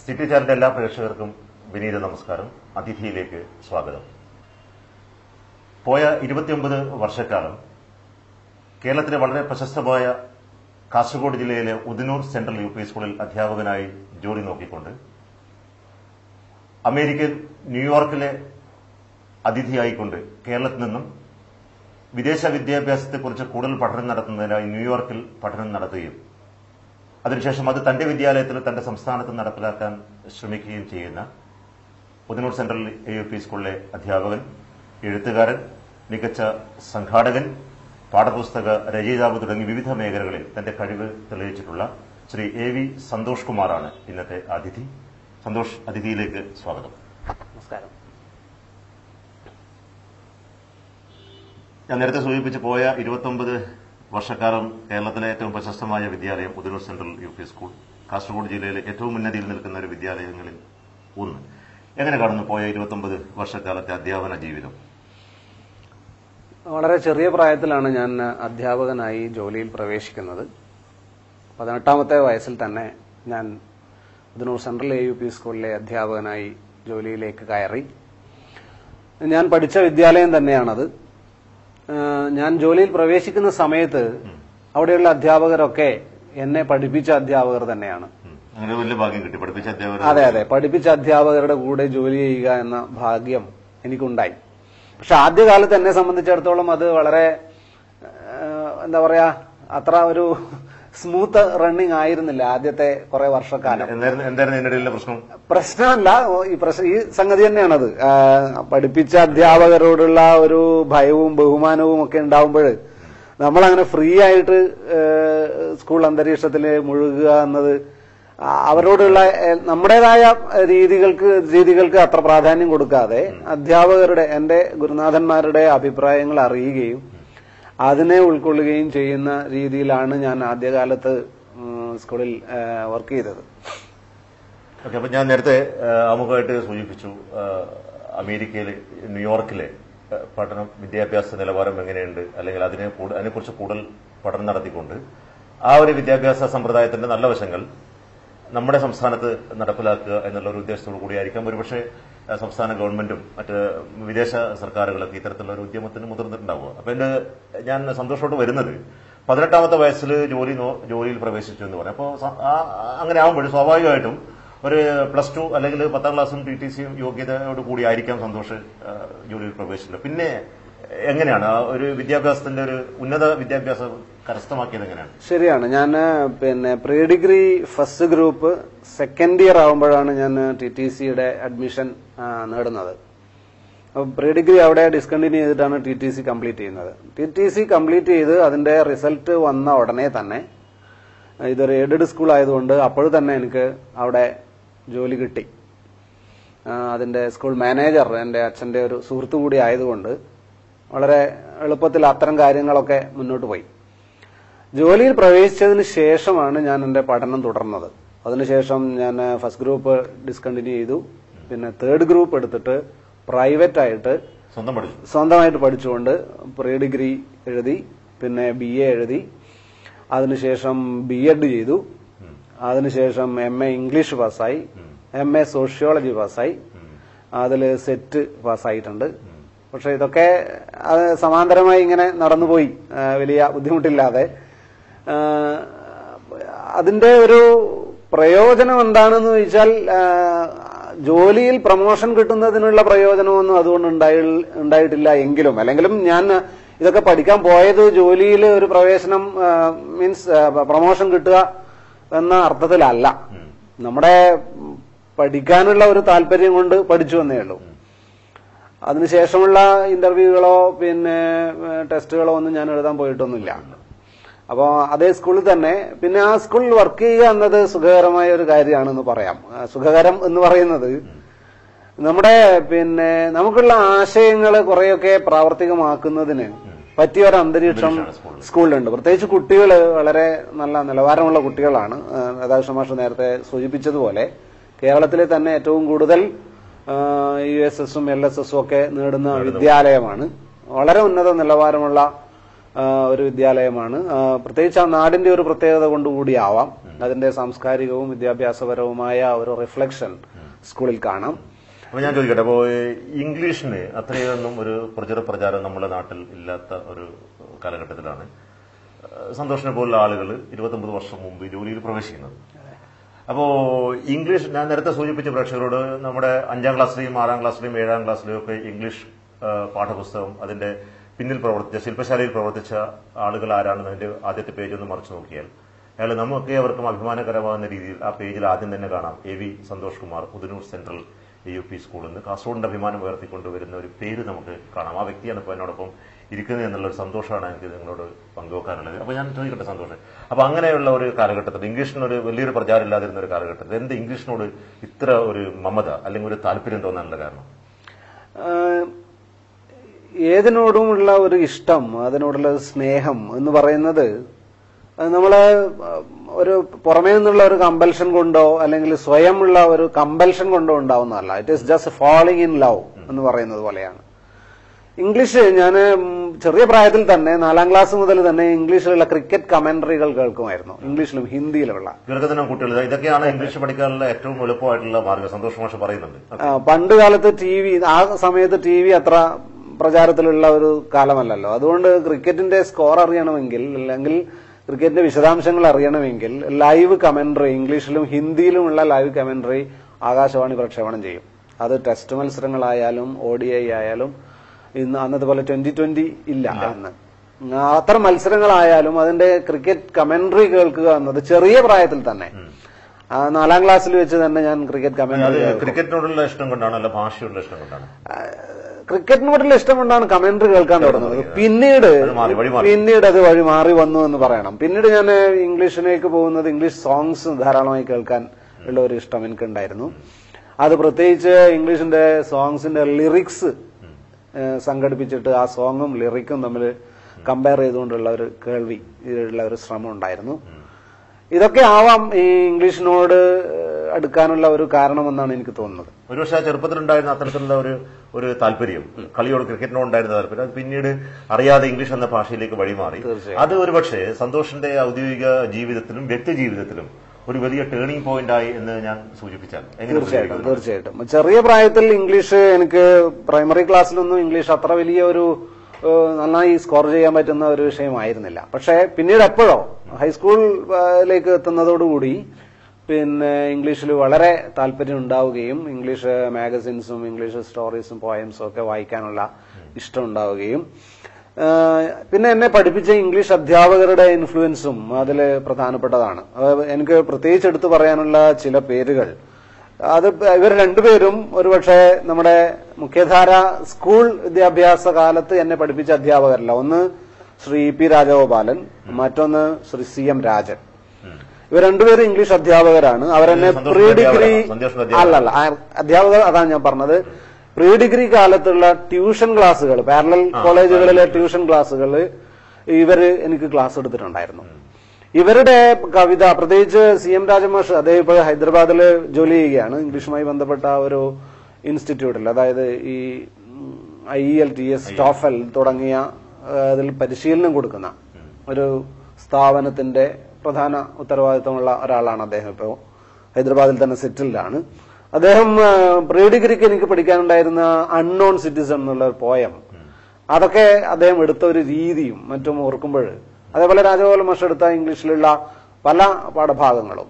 City ചാനലിന്റെ എല്ലാ പ്രേക്ഷകർക്കും വിനീത നമസ്കാരം അതിഥിയിലേക്ക് സ്വാഗതം പോയ ഇരുപത്തിയൊമ്പത് വർഷക്കാലം കേരളത്തിലെ വളരെ പ്രശസ്തമായ കാസർഗോഡ് ജില്ലയിലെ ഉദനൂർ സെൻട്രൽ യു പി സ്കൂളിൽ അധ്യാപകനായി ജോലി നോക്കിക്കൊണ്ട് അമേരിക്കൻ ന്യൂയോർക്കിലെ അതിഥിയായിക്കൊണ്ട് കേരളത്തിൽ നിന്നും വിദേശ വിദ്യാഭ്യാസത്തെക്കുറിച്ച് കൂടുതൽ പഠനം നടത്തുന്നതിനായി ന്യൂയോർക്കിൽ പഠനം നടത്തുകയും അതിനുശേഷം അത് തന്റെ വിദ്യാലയത്തിൽ തന്റെ സംസ്ഥാനത്ത് നടപ്പിലാക്കാൻ ശ്രമിക്കുകയും ചെയ്യുന്ന Puthanur central A U P സ്കൂളിലെ അധ്യാപകൻ എഴുത്തുകാരൻ മികച്ച സംഘാടകൻ പാഠപുസ്തക രചയിതാവ് തുടങ്ങി വിവിധ മേഖലകളിൽ തന്റെ കഴിവ് തെളിയിച്ചിട്ടുള്ള ശ്രീ എ വി സന്തോഷ് കുമാറാണ് ഇന്നത്തെ അതിഥി സന്തോഷ് അതിഥിയിലേക്ക് സ്വാഗതം നമസ്കാരം ഞാൻ നേരത്തെ സൂചിപ്പിച്ച് പോയ ഇരുപത്തൊമ്പത് വർഷക്കാലം കേരളത്തിലെ ഏറ്റവും പ്രശസ്തമായ വിദ്യാലയം Puthalur central U P school Kasaragod ജില്ലയിലെ ഏറ്റവും ഉന്നതിയിൽ നിൽക്കുന്ന ഒരു വിദ്യാലയങ്ങളിൽ ഒന്ന് എങ്ങനെ കാണുന്നു പോയ ഇരുപത്തൊമ്പത് വർഷക്കാലത്തെ അധ്യാപന ജീവിതം വളരെ ചെറിയ പ്രായത്തിലാണ് ഞാൻ അധ്യാപകനായി ജോലിയിൽ പ്രവേശിക്കുന്നത് പതിനെട്ടാമത്തെ വയസ്സിൽ തന്നെ ഞാൻ Udanur central A U P സ്കൂളിലെ അധ്യാപകനായി ജോലിയിലേക്ക് കയറി ഞാൻ പഠിച്ച വിദ്യാലയം തന്നെയാണത് ഏഹ് ഞാൻ ജോലിയിൽ പ്രവേശിക്കുന്ന സമയത്ത് അവിടെയുള്ള അധ്യാപകരൊക്കെ എന്നെ പഠിപ്പിച്ച അധ്യാപകർ തന്നെയാണ് ഉം. അങ്ങനെ വലിയ ഭാഗ്യം കിട്ടി പഠിപ്പിച്ച അധ്യാപകർ അതെ അതെ പഠിപ്പിച്ച അധ്യാപകരുടെ കൂടെ ജോലി ചെയ്യുക എന്ന ഭാഗ്യം എനിക്കുണ്ടായി പക്ഷെ ആദ്യകാലത്ത് എന്നെ സംബന്ധിച്ചിടത്തോളം അത് വളരെ ഏഹ്, എന്താ പറയാ അത്ര ഒരു സ്മൂത്ത് റണ്ണിങ് ആയിരുന്നില്ല ആദ്യത്തെ കുറെ വർഷക്കാലം എന്തായിരുന്നു എന്തായിരുന്നു ഇതിനിടയിലെ പ്രശ്നം പ്രശ്നമല്ല ഓ, ഈ പ്രശ്നം ഈ സംഗതി തന്നെയാണത് ആ, പഠിപ്പിച്ച അധ്യാപകരോടുള്ള ഒരു ഭയവും ബഹുമാനവും ഒക്കെ ഉണ്ടാവുമ്പോൾ നമ്മളങ്ങനെ ഫ്രീ ആയിട്ട് ഏ, സ്കൂൾ അന്തരീക്ഷത്തിൽ മുഴുകുക എന്നത് ആ, അവരോടുള്ള ഏ, നമ്മുടേതായ രീതികൾക്ക് രീതികൾക്ക് അത്ര പ്രാധാന്യം കൊടുക്കാതെ അധ്യാപകരുടെ എന്റെ ഗുരുനാഥന്മാരുടെ അഭിപ്രായങ്ങൾ അറിയുകയും അതിനെ ഉൾക്കൊള്ളുകയും ചെയ്യുന്ന രീതിയിലാണ് ഞാൻ ആദ്യകാലത്ത് ഉം, സ്കൂളിൽ വർക്ക് ചെയ്തത് ഓക്കെ അപ്പൊ ഞാൻ നേരത്തെ ആ, ആമുഖമായിട്ട് സൂചിപ്പിച്ചു ആ, അമേരിക്കയിലെ ന്യൂയോർക്കിലെ ആ, പഠനം വിദ്യാഭ്യാസ നിലവാരം എങ്ങനെയുണ്ട് അല്ലെങ്കിൽ അതിനെ കൂടു- അതിനെക്കുറിച്ച് കൂടുതൽ പഠനം നടത്തിക്കൊണ്ട് ആ ഒരു വിദ്യാഭ്യാസ സമ്പ്രദായത്തിന്റെ നല്ല വശങ്ങൾ നമ്മുടെ സംസ്ഥാനത്ത് നടപ്പിലാക്കുക എന്നുള്ള ഒരു ഉദ്ദേശത്തോടു കൂടിയായിരിക്കാം ഒരുപക്ഷെ ആ, സംസ്ഥാന ഗവൺമെന്റും മറ്റ് വിദേശ സർക്കാരുകളൊക്കെ ഇത്തരത്തിലുള്ള ഒരു ഉദ്യമത്തിന് മുതിർന്നിട്ടുണ്ടാവുക അപ്പൊ എന്റെ ഞാൻ സന്തോഷത്തോട് വരുന്നത് പതിനെട്ടാമത്തെ വയസ്സിൽ ജോലി നോ- ജോലിയിൽ പ്രവേശിച്ചു എന്ന് പറയാം അപ്പോൾ അങ്ങനെ ആകുമ്പോൾ സ്വാഭാവികമായിട്ടും ഒരു പ്ലസ് ടു അല്ലെങ്കിൽ പത്താം ക്ലാസ്സും ടി ടി സിയും യോഗ്യതയോട് കൂടി ആയിരിക്കാം സന്തോഷ് ആ, ജോലിയിൽ പ്രവേശിച്ചത് പിന്നെ എങ്ങനെയാണ് ആ ഒരു വിദ്യാഭ്യാസത്തിന്റെ ഒരു ഉന്നത വിദ്യാഭ്യാസം കരസ്ഥമാക്കിയത് എങ്ങനെയാണ് ശരിയാണ് ഞാൻ പിന്നെ pre degree first group second year ആകുമ്പോഴാണ് ഞാൻ ടി ടി സിയുടെ അഡ്മിഷൻ ആ, നേടുന്നത് അപ്പോൾ പ്രീ ഡിഗ്രി അവിടെ ഡിസ്കണ്ടിന്യൂ ചെയ്തിട്ടാണ് ടി ടി സി കംപ്ലീറ്റ് ചെയ്യുന്നത് ടി ടി സി കംപ്ലീറ്റ് ചെയ്ത് അതിന്റെ റിസൾട്ട് വന്ന ഉടനെ തന്നെ ഇതൊരു എയ്ഡഡ് സ്കൂൾ ആയതുകൊണ്ട് അപ്പോൾ തന്നെ എനിക്ക് അവിടെ ജോലി കിട്ടി ആ, അതിന്റെ സ്കൂൾ മാനേജർ എൻ്റെ അച്ഛന്റെ ഒരു സുഹൃത്തു കൂടി ആയതുകൊണ്ട് വളരെ എളുപ്പത്തിൽ അത്തരം കാര്യങ്ങളൊക്കെ മുന്നോട്ട് പോയി ജോലിയിൽ പ്രവേശിച്ചതിന് ശേഷമാണ് ഞാൻ എൻ്റെ പഠനം തുടർന്നത് അതിനുശേഷം ഞാൻ ഫസ്റ്റ് ഗ്രൂപ്പ് ഡിസ്കണ്ടിന്യൂ ചെയ്തു പിന്നെ തേർഡ് ഗ്രൂപ്പ് എടുത്തിട്ട് പ്രൈവറ്റ് ആയിട്ട് സ്വന്തം പഠിച്ചു സ്വന്തമായിട്ട് പഠിച്ചുകൊണ്ട് പ്രീ ഡിഗ്രി എഴുതി പിന്നെ ബി എ എഴുതി അതിനുശേഷം ബി എഡ് ചെയ്തു അതിനുശേഷം എം എ ഇംഗ്ലീഷ് പാസ്സായി എം എ സോഷ്യോളജി പാസ്സായി അതിൽ സെറ്റ് പാസ്സായിട്ടുണ്ട് പക്ഷെ ഇതൊക്കെ അത് സമാന്തരമായി ഇങ്ങനെ നടന്നുപോയി ആ, വലിയ ബുദ്ധിമുട്ടില്ലാതെ ആ, അതിന്റെ ഒരു പ്രയോജനം എന്താണെന്ന് ചോദിച്ചാൽ ആ, ജോലിയിൽ പ്രൊമോഷൻ കിട്ടുന്നതിനുള്ള പ്രയോജനമൊന്നും അതുകൊണ്ട് ഉണ്ടായി ഉണ്ടായിട്ടില്ല എങ്കിലും അല്ലെങ്കിലും ഞാൻ ഇതൊക്കെ പഠിക്കാൻ പോയത് ജോലിയിൽ ഒരു പ്രവേശനം മീൻസ് പ്രൊമോഷൻ കിട്ടുക എന്ന അർത്ഥത്തിലല്ല നമ്മുടെ പഠിക്കാനുള്ള ഒരു താല്പര്യം കൊണ്ട് പഠിച്ചു എന്നേ ഉള്ളൂ അതിനുശേഷമുള്ള ഇന്റർവ്യൂകളോ പിന്നെ ഏഹ്, ടെസ്റ്റുകളോ ഒന്നും ഞാൻ എഴുതാൻ പോയിട്ടൊന്നുമില്ല അപ്പോൾ അതേ സ്കൂളിൽ തന്നെ പിന്നെ ആ സ്കൂളിൽ വർക്ക് ചെയ്യുക എന്നത് സുഖകരമായ ഒരു കാര്യമാണെന്ന് പറയാം ആ, സുഖകരം എന്ന് പറയുന്നത് നമ്മുടെ പിന്നെ നമുക്കുള്ള ആശയങ്ങൾ കുറെയൊക്കെ പ്രാവർത്തികമാക്കുന്നതിന് പറ്റിയ ഒരു അന്തരീക്ഷം സ്കൂളിലുണ്ട് പ്രത്യേകിച്ച് കുട്ടികൾ വളരെ നല്ല നിലവാരമുള്ള കുട്ടികളാണ് ആ, രാധാകൃഷ്ണ മാഷ് നേരത്തെ സൂചിപ്പിച്ചതുപോലെ കേരളത്തിലെ തന്നെ ഏറ്റവും കൂടുതൽ യു എസ് എസും എൽ എസ് എസും ഒക്കെ നേടുന്ന വിദ്യാലയമാണ് വളരെ ഉന്നത നിലവാരമുള്ള ആ, ഒരു വിദ്യാലയമാണ് ആ, പ്രത്യേകിച്ച് ആ നാടിന്റെ ഒരു പ്രത്യേകത കൊണ്ടുകൂടിയാവാം അതിന്റെ സാംസ്കാരികവും വിദ്യാഭ്യാസപരവുമായ ഒരു റിഫ്ലക്ഷൻ സ്കൂളിൽ കാണാം അപ്പൊ ഞാൻ ചോദിക്കട്ടെ അപ്പോ ഈ ഇംഗ്ലീഷിന് അത്രയൊന്നും ഒരു പ്രചര പ്രചാരം നമ്മുടെ നാട്ടിൽ ഇല്ലാത്ത ഒരു കാലഘട്ടത്തിലാണ് ഏഹ് സന്തോഷിനെ പോലുള്ള ആളുകൾ ഇരുപത്തൊമ്പത് വർഷം മുമ്പ് ജോലിയിൽ പ്രവേശിക്കുന്നത് അപ്പോ ഇംഗ്ലീഷ് ഞാൻ നേരത്തെ സൂചിപ്പിച്ച പ്രേക്ഷകരോട് നമ്മുടെ അഞ്ചാം ക്ലാസ്സിലെയും ആറാം ക്ലാസ്സിലെയും ഏഴാം ക്ലാസ്സിലെയും ഒക്കെ ഇംഗ്ലീഷ് ഏഹ് പാഠപുസ്തകം അതിന്റെ പിന്നിൽ പ്രവർത്തിച്ച ശില്പശാലയിൽ പ്രവർത്തിച്ച ആളുകൾ ആരാണെന്ന് അതിന്റെ ആദ്യത്തെ പേജ് ഒന്ന് മറിച്ചു നോക്കിയാൽ അയാൾ നമുക്ക് അവർക്കും അഭിമാനകരമാകുന്ന രീതിയിൽ ആ പേജിൽ ആദ്യം തന്നെ കാണാം A V Santhosh Kumar Puthunur central U P സ്കൂളിൽ നിന്ന് കാസർഗോഡിന്റെ അഭിമാനം ഉയർത്തിക്കൊണ്ടുവരുന്ന ഒരു പേര് നമുക്ക് കാണാം ആ വ്യക്തിയാണ് ഇപ്പോൾ എന്നോടൊപ്പം ഇരിക്കുന്നത് എന്നുള്ള ഒരു സന്തോഷമാണ് എനിക്ക് നിങ്ങളോട് പങ്കുവെക്കാനുള്ളത് അപ്പൊ ഞാൻ ചോദിക്കട്ടെ സന്തോഷം അപ്പൊ അങ്ങനെയുള്ള ഒരു കാലഘട്ടത്തിൽ ഇംഗ്ലീഷിനൊരു വലിയൊരു പ്രചാരം ഇല്ലാതിരുന്ന ഒരു കാലഘട്ടത്തിൽ എന്ത് ഇംഗ്ലീഷിനോട് ഇത്ര ഒരു മമത അല്ലെങ്കിൽ ഒരു താല്പര്യം തോന്നാനുള്ള കാരണം ആഹ് ഏതിനോടുമുള്ള ഒരു ഇഷ്ടം അതിനോടുള്ള ഒരു സ്നേഹം എന്ന് പറയുന്നത് അത് നമ്മളെ ആഹ് ഒരു പുറമേ നിന്നുള്ള ഒരു കമ്പൽഷൻ കൊണ്ടോ അല്ലെങ്കിൽ സ്വയമുള്ള ഒരു കമ്പൽഷൻ കൊണ്ടോ ഉണ്ടാവുന്നതല്ല it is just falling in love എന്ന് പറയുന്നത് പോലെയാണ് ഇംഗ്ലീഷ് ഞാൻ ചെറിയ പ്രായത്തിൽ തന്നെ നാലാം ക്ലാസ് മുതൽ തന്നെ ഇംഗ്ലീഷിലുള്ള ക്രിക്കറ്റ് കമന്ററികൾ കേൾക്കുമായിരുന്നു ഇംഗ്ലീഷിലും ഹിന്ദിയിലുമുള്ള ദീർഘദിനം കുട്ടികൾ ഇതൊക്കെയാണ് ഇംഗ്ലീഷ് പഠിക്കാനുള്ള ഏറ്റവും എളുപ്പമായിട്ടുള്ള മാർഗ്ഗം സന്തോഷ് മാഷ് പറയുന്നുണ്ട് ആ, പണ്ട് കാലത്ത് ടി വി ആ സമയത്ത് ടി വി അത്ര പ്രചാരത്തിലുള്ള ഒരു കാലമല്ലല്ലോ അതുകൊണ്ട് ക്രിക്കറ്റിന്റെ സ്കോർ അറിയണമെങ്കിൽ അല്ലെങ്കിൽ ക്രിക്കറ്റിന്റെ വിശദാംശങ്ങൾ അറിയണമെങ്കിൽ ലൈവ് കമന്ററി ഇംഗ്ലീഷിലും ഹിന്ദിയിലുമുള്ള ലൈവ് കമന്ററി ആകാശവാണി പ്രക്ഷേപണം ചെയ്യും അത് ടെസ്റ്റ് മത്സരങ്ങളായാലും ഒ ഡി ഐ ആയാലും ഇന്ന് അന്നത്തെ പോലെ ട്വന്റി ട്വന്റി ഇല്ല അന്ന് ആ, അത്തരം മത്സരങ്ങളായാലും അതിന്റെ ക്രിക്കറ്റ് കമന്ററി കേൾക്കുക എന്നത് ചെറിയ പ്രായത്തിൽ തന്നെ ആ, നാലാം ക്ലാസ്സിൽ വെച്ച് തന്നെ ഞാൻ ക്രിക്കറ്റ് അത് കമന്ററി ക്രിക്കറ്റിനോടുള്ള ഇഷ്ടം കൊണ്ടാണ് അല്ല ഭാഷയോടുള്ള ഇഷ്ടം കൊണ്ടാണ് ക്രിക്കറ്റിനോടുള്ള ഇഷ്ടം കൊണ്ടാണ് കമന്ററി കേൾക്കാൻ തുടങ്ങുന്നത് പിന്നീട് അത് മാറി, വഴി മാറി. പിന്നീട് അത് വഴി മാറി വന്നു എന്ന് പറയണം പിന്നീട് ഞാൻ ഇംഗ്ലീഷിലേക്ക് പോകുന്നത് ഇംഗ്ലീഷ് സോങ്സ് ധാരാളമായി കേൾക്കാൻ ഉള്ള ഒരു ഇഷ്ടം എനിക്കുണ്ടായിരുന്നു അത് പ്രത്യേകിച്ച് ഇംഗ്ലീഷിന്റെ സോങ്സിന്റെ ലിറിക്സ് സംഘടിപ്പിച്ചിട്ട് ആ സോങ്ങും ലിറിക്കും തമ്മിൽ കമ്പയർ ചെയ്തുകൊണ്ടുള്ള ഒരു കേൾവി ഉള്ള ഒരു ശ്രമം ഉണ്ടായിരുന്നു ഇതൊക്കെ ആവാം ഈ ഇംഗ്ലീഷിനോട് ഏഹ്, അടുക്കാനുള്ള ഒരു കാരണമെന്നാണ് എനിക്ക് തോന്നുന്നത് ഒരുപക്ഷെ ആ ചെറുപ്പത്തിലുണ്ടായിരുന്ന അത്തരത്തിലുള്ള ഒരു ഒരു താല്പര്യം കളിയോട് ക്രിക്കറ്റിനോട് ഉണ്ടായിരുന്ന താല്പര്യം അത് പിന്നീട് അറിയാതെ ഇംഗ്ലീഷ് എന്ന ഭാഷയിലേക്ക് വഴിമാറി തീർച്ചയായും. അത് ഒരുപക്ഷെ സന്തോഷിന്റെ ഔദ്യോഗിക ജീവിതത്തിലും വ്യക്തി ജീവിതത്തിലും ഒരു വലിയ ടേണിംഗ് പോയിന്റ് ആയി എന്ന് ഞാൻ സൂചിപ്പിച്ചാൽ എങ്ങനെ തീർച്ചയായിട്ടും പ്രതികരിക്കുന്നു? തീർച്ചയായിട്ടും ചെറിയ പ്രായത്തിൽ ഇംഗ്ലീഷ് എനിക്ക് പ്രൈമറി ക്ലാസ്സിലൊന്നും ഇംഗ്ലീഷ് അത്ര വലിയ ഒരു ഏഹ്, നന്നായി സ്കോർ ചെയ്യാൻ പറ്റുന്ന ഒരു വിഷയമായിരുന്നില്ല പക്ഷേ പിന്നീട് എപ്പോഴോ ഹൈസ്കൂളിലേക്ക് എത്തുന്നതോടുകൂടി പിന്നെ ഇംഗ്ലീഷിൽ വളരെ താല്പര്യം ഉണ്ടാവുകയും ഇംഗ്ലീഷ് മാഗസിൻസും ഇംഗ്ലീഷ് സ്റ്റോറീസും പോയംസും ഒക്കെ വായിക്കാനുള്ള ഇഷ്ടം ഉണ്ടാവുകയും ഏഹ്, പിന്നെ എന്നെ പഠിപ്പിച്ച ഇംഗ്ലീഷ് അധ്യാപകരുടെ ഇൻഫ്ലുവൻസും അതിൽ പ്രധാനപ്പെട്ടതാണ് അത് എനിക്ക് പ്രത്യേകിച്ച് എടുത്തു പറയാനുള്ള ചില പേരുകൾ അത് ഇവർ രണ്ടുപേരും ഒരുപക്ഷെ നമ്മുടെ മുഖ്യധാര സ്കൂൾ വിദ്യാഭ്യാസ കാലത്ത് എന്നെ പഠിപ്പിച്ച അധ്യാപകരല്ല ഒന്ന് ശ്രീ പി രാജഗോപാലൻ മറ്റൊന്ന് ശ്രീ സി എം രാജൻ ഉം. ഇവർ രണ്ടുപേരും ഇംഗ്ലീഷ് അധ്യാപകരാണ് അവരെന്നെ സന്തോഷ് പ്രീ ഡിഗ്രി അധ്യാപകരാണ്. സന്തോഷ് അധ്യാപകരാണ്. അല്ലല്ല ആ- അധ്യാപകർ അതാണ് ഞാൻ പറഞ്ഞത് പ്രീ ഡിഗ്രി കാലത്തുള്ള ട്യൂഷൻ ക്ലാസ്സുകൾ പാരലൽ കോളേജുകളിലെ ട്യൂഷൻ ക്ലാസ്സുകൾ ഇവര് എനിക്ക് ക്ലാസ് എടുത്തിട്ടുണ്ടായിരുന്നു ഇവരുടെ കവിത പ്രത്യേകിച്ച് സി എം രാജമാഷ് അദ്ദേഹം ഇപ്പോൾ ഹൈദരാബാദിൽ ജോലി ചെയ്യുകയാണ് ഇംഗ്ലീഷുമായി ബന്ധപ്പെട്ട ഒരു ഇൻസ്റ്റിറ്റ്യൂട്ടിൽ അതായത് ഈ I L T S TOEFL തുടങ്ങിയ ആ, അതിൽ പരിശീലനം കൊടുക്കുന്ന ഒരു സ്ഥാപനത്തിന്റെ പ്രധാന ഉത്തരവാദിത്തമുള്ള ഒരാളാണ് അദ്ദേഹം ഇപ്പോൾ ഹൈദരാബാദിൽ തന്നെ സെറ്റിൽഡ് ആണ് അദ്ദേഹം പ്രീ ഡിഗ്രിക്ക് എനിക്ക് പഠിക്കാനുണ്ടായിരുന്ന അൺനോൺ സിറ്റിസൺ എന്നുള്ള ഒരു പോയം അതൊക്കെ അദ്ദേഹം എടുത്ത ഒരു രീതിയും മറ്റും ഓർക്കുമ്പോൾ അതേപോലെ രാജഗോപാല മാഷ് എടുത്ത ഇംഗ്ലീഷിലുള്ള പല പാഠഭാഗങ്ങളും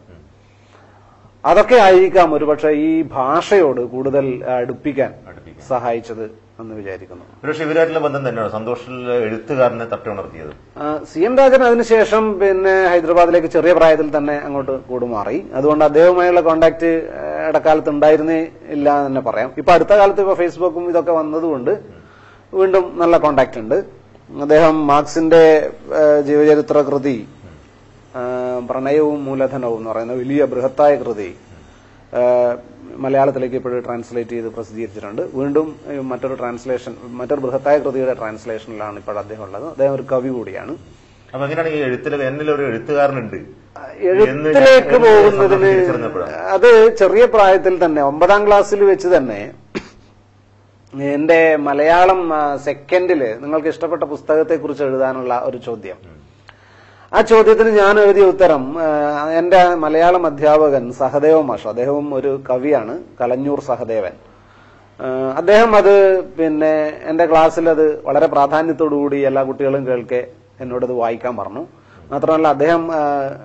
അതൊക്കെ ആയിരിക്കാം ഒരുപക്ഷെ ഈ ഭാഷയോട് കൂടുതൽ അടുപ്പിക്കാൻ അടുപ്പിക്കാൻ. സഹായിച്ചത് എന്ന് വിചാരിക്കുന്നു ഒരുപക്ഷെ ഇവരായിട്ടുള്ള ബന്ധം തന്നെയാണ് സന്തോഷിലെ എഴുത്തുകാരനെ തട്ടി ഉണർത്തിയത് ആ, സി എം രാജൻ അതിനുശേഷം പിന്നെ ഹൈദരാബാദിലേക്ക് ചെറിയ പ്രായത്തിൽ തന്നെ അങ്ങോട്ട് കൂടുമാറി അതുകൊണ്ട് അദ്ദേഹവുമായുള്ള കോണ്ടാക്ട് ഇടക്കാലത്ത് ഉണ്ടായിരുന്നേ ഇല്ല എന്ന് തന്നെ പറയാം ഇപ്പൊ അടുത്ത കാലത്ത് ഇപ്പൊ ഫേസ്ബുക്കും ഇതൊക്കെ വന്നതുകൊണ്ട് വീണ്ടും നല്ല കോണ്ടാക്ട് ഉണ്ട് അദ്ദേഹം മാർക്സിന്റെ ആ, ജീവചരിത്ര കൃതി ആ, പ്രണയവും മൂലധനവും എന്ന് പറയുന്ന വലിയ ബൃഹത്തായ കൃതി ആ, മലയാളത്തിലേക്ക് ഇപ്പോഴും ട്രാൻസ്ലേറ്റ് ചെയ്ത് പ്രസിദ്ധീകരിച്ചിട്ടുണ്ട് വീണ്ടും ഈ മറ്റൊരു ട്രാൻസ്ലേഷൻ മറ്റൊരു ബൃഹത്തായ കൃതിയുടെ ട്രാൻസ്ലേഷനിലാണ് ഇപ്പോൾ അദ്ദേഹം ഉള്ളത് അദ്ദേഹം ഒരു കവി കൂടിയാണ് അപ്പൊ എങ്ങനെയാണ് ഈ എഴുത്തിൽ എന്നിലൊരു എഴുത്തുകാരനുണ്ട് എഴുത്തിലേക്ക് എന്ന് പോകുന്നതിന് തിരിച്ചറിഞ്ഞപ്പോഴാണ്. അത് ചെറിയ പ്രായത്തിൽ തന്നെ ഒമ്പതാം ക്ലാസ്സിൽ വെച്ച് തന്നെ എന്റെ മലയാളം ആ, സെക്കൻഡില് നിങ്ങൾക്ക് ഇഷ്ടപ്പെട്ട പുസ്തകത്തെ കുറിച്ച് എഴുതാനുള്ള ഒരു ചോദ്യം ആ ചോദ്യത്തിന് ഞാൻ എഴുതിയ ഉത്തരം ആ, എന്റെ മലയാളം അധ്യാപകൻ സഹദേവ മാഷ് അദ്ദേഹവും ഒരു കവിയാണ് കലഞ്ഞൂർ സഹദേവൻ ആ, അദ്ദേഹം അത് പിന്നെ എന്റെ ക്ലാസ്സിൽ അത് വളരെ പ്രാധാന്യത്തോടു കൂടി എല്ലാ കുട്ടികളും കേൾക്കെ എന്നോടത് വായിക്കാൻ പറഞ്ഞു മാത്രമല്ല അദ്ദേഹം ആ,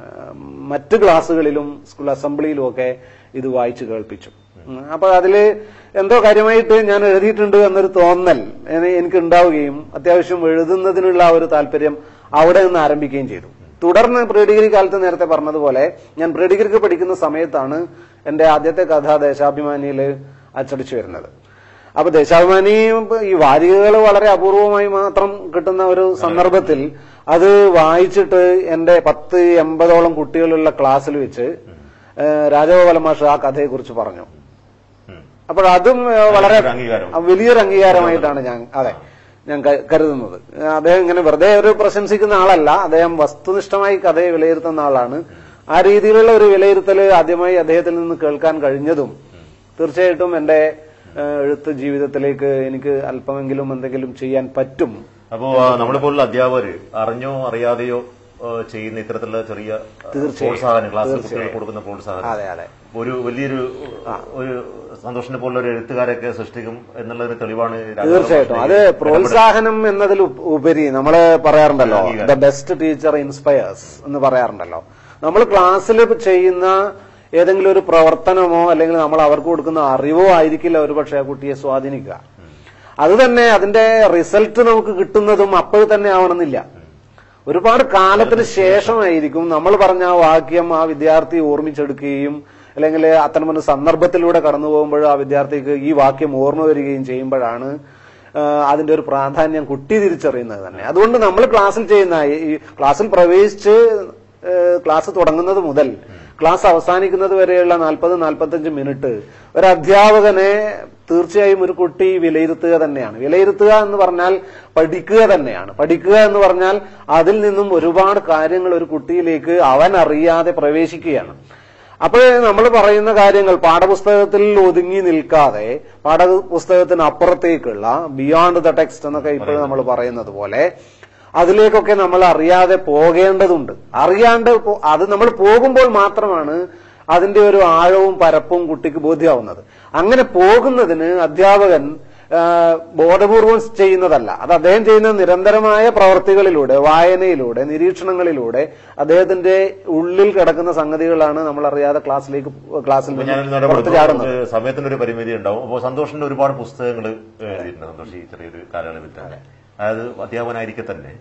മറ്റ് ക്ലാസ്സുകളിലും സ്കൂൾ അസംബ്ലിയിലും ഒക്കെ ഇത് വായിച്ചു കേൾപ്പിച്ചു ഉം, അപ്പൊ അതില് എന്തോ കാര്യമായിട്ട് ഞാൻ എഴുതിയിട്ടുണ്ട് എന്നൊരു തോന്നൽ എനി- എനിക്ക് ഉണ്ടാവുകയും അത്യാവശ്യം എഴുതുന്നതിനുള്ള ആ ഒരു താല്പര്യം അവിടെ നിന്ന് ആരംഭിക്കുകയും ചെയ്തു തുടർന്ന് പ്രീ ഡിഗ്രി കാലത്ത് നേരത്തെ പറഞ്ഞതുപോലെ ഞാൻ പ്രീ ഡിഗ്രിക്ക് പഠിക്കുന്ന സമയത്താണ് എന്റെ ആദ്യത്തെ കഥ ദേശാഭിമാനിയിൽ അച്ചടിച്ചു വരുന്നത് അപ്പൊ ദേശാഭിമാനി ഈ വാരികകൾ വളരെ അപൂർവമായി മാത്രം കിട്ടുന്ന ഒരു സന്ദർഭത്തിൽ അത് വായിച്ചിട്ട് എന്റെ പത്ത് എൺപതോളം കുട്ടികളുള്ള ക്ലാസ്സിൽ വെച്ച് ഏഹ്, രാജഗോപാലൻ മാഷ് ആ കഥയെക്കുറിച്ച് പറഞ്ഞു ഉം. അപ്പോൾ അതും ഏഹ്, വളരെ വലിയൊരു അംഗീകാരം. ആ, വലിയൊരു അംഗീകാരമായിട്ടാണ് ഞാൻ അതെ ഞാൻ ക- കരുതുന്നത് അദ്ദേഹം ഇങ്ങനെ വെറുതെ ഒരു പ്രശംസിക്കുന്ന ആളല്ല അദ്ദേഹം വസ്തുനിഷ്ഠമായി കഥയെ വിലയിരുത്തുന്ന ആളാണ് ആ രീതിയിലുള്ള ഒരു വിലയിരുത്തൽ ആദ്യമായി അദ്ദേഹത്തിൽ നിന്ന് കേൾക്കാൻ കഴിഞ്ഞതും തീർച്ചയായിട്ടും എന്റെ ഏഹ്, എഴുത്ത് ജീവിതത്തിലേക്ക് എനിക്ക് അല്പമെങ്കിലും എന്തെങ്കിലും ചെയ്യാൻ പറ്റും അപ്പോ ആ, നമ്മളെ പോലുള്ള അധ്യാപകര് അറിഞ്ഞോ അറിയാതെയോ ആ, ചെയ്യുന്ന ഇത്തരത്തിലുള്ള ചെറിയ ആ, പ്രോത്സാഹനം ക്ലാസ്സിൽ കുട്ടികൾക്ക് കൊടുക്കുന്ന പ്രോത്സാഹനം അതെ അതെ ഒരു വലിയൊരു ഒരു സന്തോഷിനെ പോലുള്ള ഒരു എഴുത്തുകാരൊക്കെ സൃഷ്ടിക്കും എന്നുള്ളതിന് തെളിവാണ് രാഘവൻ തീർച്ചയായിട്ടും അത് മാഷിന്റെ പ്രോത്സാഹനം എന്നതിൽ ഉപ- ഉപരി നമ്മള് പറയാറുണ്ടല്ലോ അംഗീകാരം. ദ ബെസ്റ്റ് ടീച്ചർ ഇൻസ്പയേഴ്സ് എന്ന് പറയാറുണ്ടല്ലോ നമ്മൾ ക്ലാസ്സിൽ ചെയ്യുന്ന ഏതെങ്കിലും ഒരു പ്രവർത്തനമോ അല്ലെങ്കിൽ നമ്മൾ അവർക്ക് കൊടുക്കുന്ന അറിവോ ആയിരിക്കില്ല ഒരു പക്ഷേ ആ കുട്ടിയെ സ്വാധീനിക്കുക അത് തന്നെ അതിന്റെ റിസൾട്ട് നമുക്ക് കിട്ടുന്നതും അപ്പോൾ തന്നെ ആവണമെന്നില്ല ഒരുപാട് കാലത്തിന് ശേഷമായിരിക്കും നമ്മൾ പറഞ്ഞ ആ വാക്യം ആ വിദ്യാർത്ഥി ഓർമ്മിച്ചെടുക്കുകയും അല്ലെങ്കിൽ അത്തരമൊരു സന്ദർഭത്തിലൂടെ കടന്നു പോകുമ്പോൾ ആ വിദ്യാർത്ഥിക്ക് ഈ വാക്യം ഓർമ്മ വരികയും ചെയ്യുമ്പോഴാണ് ആ, അതിന്റെ ഒരു പ്രാധാന്യം കുട്ടി തിരിച്ചറിയുന്നത് തന്നെ അതുകൊണ്ട് നമ്മൾ ക്ലാസ്സിൽ ചെയ്യുന്ന ഈ- ഈ ക്ലാസ്സിൽ പ്രവേശിച്ച് ഏ, ക്ലാസ് തുടങ്ങുന്നത് മുതൽ ക്ലാസ് അവസാനിക്കുന്നത് വരെയുള്ള നാൽപ്പത് നാൽപ്പത്തഞ്ച് മിനിറ്റ് ഒരു അധ്യാപകനെ തീർച്ചയായും ഒരു കുട്ടി വിലയിരുത്തുക തന്നെയാണ് വിലയിരുത്തുക എന്ന് പറഞ്ഞാൽ പഠിക്കുക തന്നെയാണ് പഠിക്കുക എന്ന് പറഞ്ഞാൽ അതിൽ നിന്നും ഒരുപാട് കാര്യങ്ങൾ ഒരു കുട്ടിയിലേക്ക് അവൻ അറിയാതെ പ്രവേശിക്കുകയാണ് അപ്പോൾ നമ്മൾ പറയുന്ന കാര്യങ്ങൾ പാഠപുസ്തകത്തിൽ ഒതുങ്ങി നിൽക്കാതെ പാഠപുസ്തകത്തിന് അപ്പുറത്തേക്കുള്ള ബിയോണ്ട് ദ ടെക്സ്റ്റ് എന്നൊക്കെ ഇപ്പോഴും നമ്മൾ പറയുന്നത് പോലെ അതിലേക്കൊക്കെ നമ്മൾ അറിയാതെ പോകേണ്ടതുണ്ട് അറിയാണ്ട് പോ- അത് നമ്മൾ പോകുമ്പോൾ മാത്രമാണ് അതിന്റെ ഒരു ആഴവും പരപ്പും കുട്ടിക്ക് ബോധ്യമാവുന്നത് അങ്ങനെ പോകുന്നതിന് അധ്യാപകൻ ആ, ബോധപൂർവം ചെയ്യുന്നതല്ല അത് അദ്ദേഹം ചെയ്യുന്ന നിരന്തരമായ പ്രവർത്തികളിലൂടെ വായനയിലൂടെ നിരീക്ഷണങ്ങളിലൂടെ അദ്ദേഹത്തിന്റെ ഉള്ളിൽ കിടക്കുന്ന സംഗതികളാണ് നമ്മൾ അറിയാതെ ക്ലാസ്സിലേക്ക് ക്ലാസ്സിൽ അപ്പൊ നിന്ന് ഞാനൊരു പുറത്ത് ഇടപെടുന്നു. ചാടുന്നത് നമുക്ക് സമയത്തിന്റെ ഒരു പരിമിതി ഉണ്ടാവും അപ്പോൾ സന്തോഷിന്റെ ഒരുപാട് പുസ്തകങ്ങൾ എഴുതിയിട്ടുണ്ട് സന്തോഷ് ഈ ചെറിയൊരു കാലയളവിൽ തന്നെ അതായത് അധ്യാപനായിരിക്കെ തന്നെ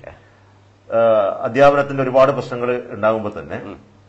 ആ, അധ്യാപനത്തിന്റെ ഒരുപാട് പ്രശ്നങ്ങൾ ഉണ്ടാകുമ്പോൾ തന്നെ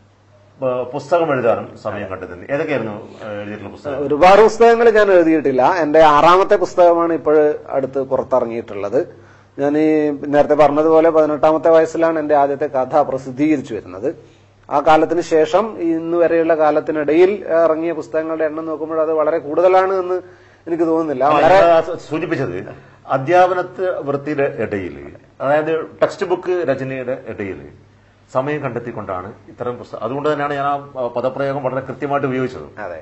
ആ, പുസ്തകം എഴുതാനും സമയം കണ്ടെത്തുന്നത് ഏതൊക്കെയായിരുന്നു ആ, എഴുതിയിട്ടുള്ള പുസ്തകം ഒരുപാട് പുസ്തകങ്ങൾ ഞാൻ എഴുതിയിട്ടില്ല എന്റെ ആറാമത്തെ പുസ്തകമാണ് ഇപ്പോൾ അടുത്ത് പുറത്തിറങ്ങിയിട്ടുള്ളത് ഞാൻ ഈ നേരത്തെ പറഞ്ഞതുപോലെ പതിനെട്ടാമത്തെ വയസ്സിലാണ് എന്റെ ആദ്യത്തെ കഥ പ്രസിദ്ധീകരിച്ചു വരുന്നത് ആ കാലത്തിന് ശേഷം ഇന്ന് വരെയുള്ള കാലത്തിനിടയിൽ ഇറങ്ങിയ പുസ്തകങ്ങളുടെ എണ്ണം നോക്കുമ്പോൾ അത് വളരെ കൂടുതലാണ് എന്ന് എനിക്ക് തോന്നുന്നില്ല വളരെ ഞാൻ സൂചിപ്പിച്ചത് അധ്യാപനത്തെ വൃത്തിയുടെ ഇടയിൽ അതായത് ടെക്സ്റ്റ് ബുക്ക് രചനയുടെ ഇടയിൽ സമയം കണ്ടെത്തിക്കൊണ്ടാണ് ഇത്തരം പുസ്തകം അതുകൊണ്ട് തന്നെയാണ് ഞാൻ ആ പദപ്രയോഗം വളരെ കൃത്യമായിട്ട് ഉപയോഗിച്ചത് അതെ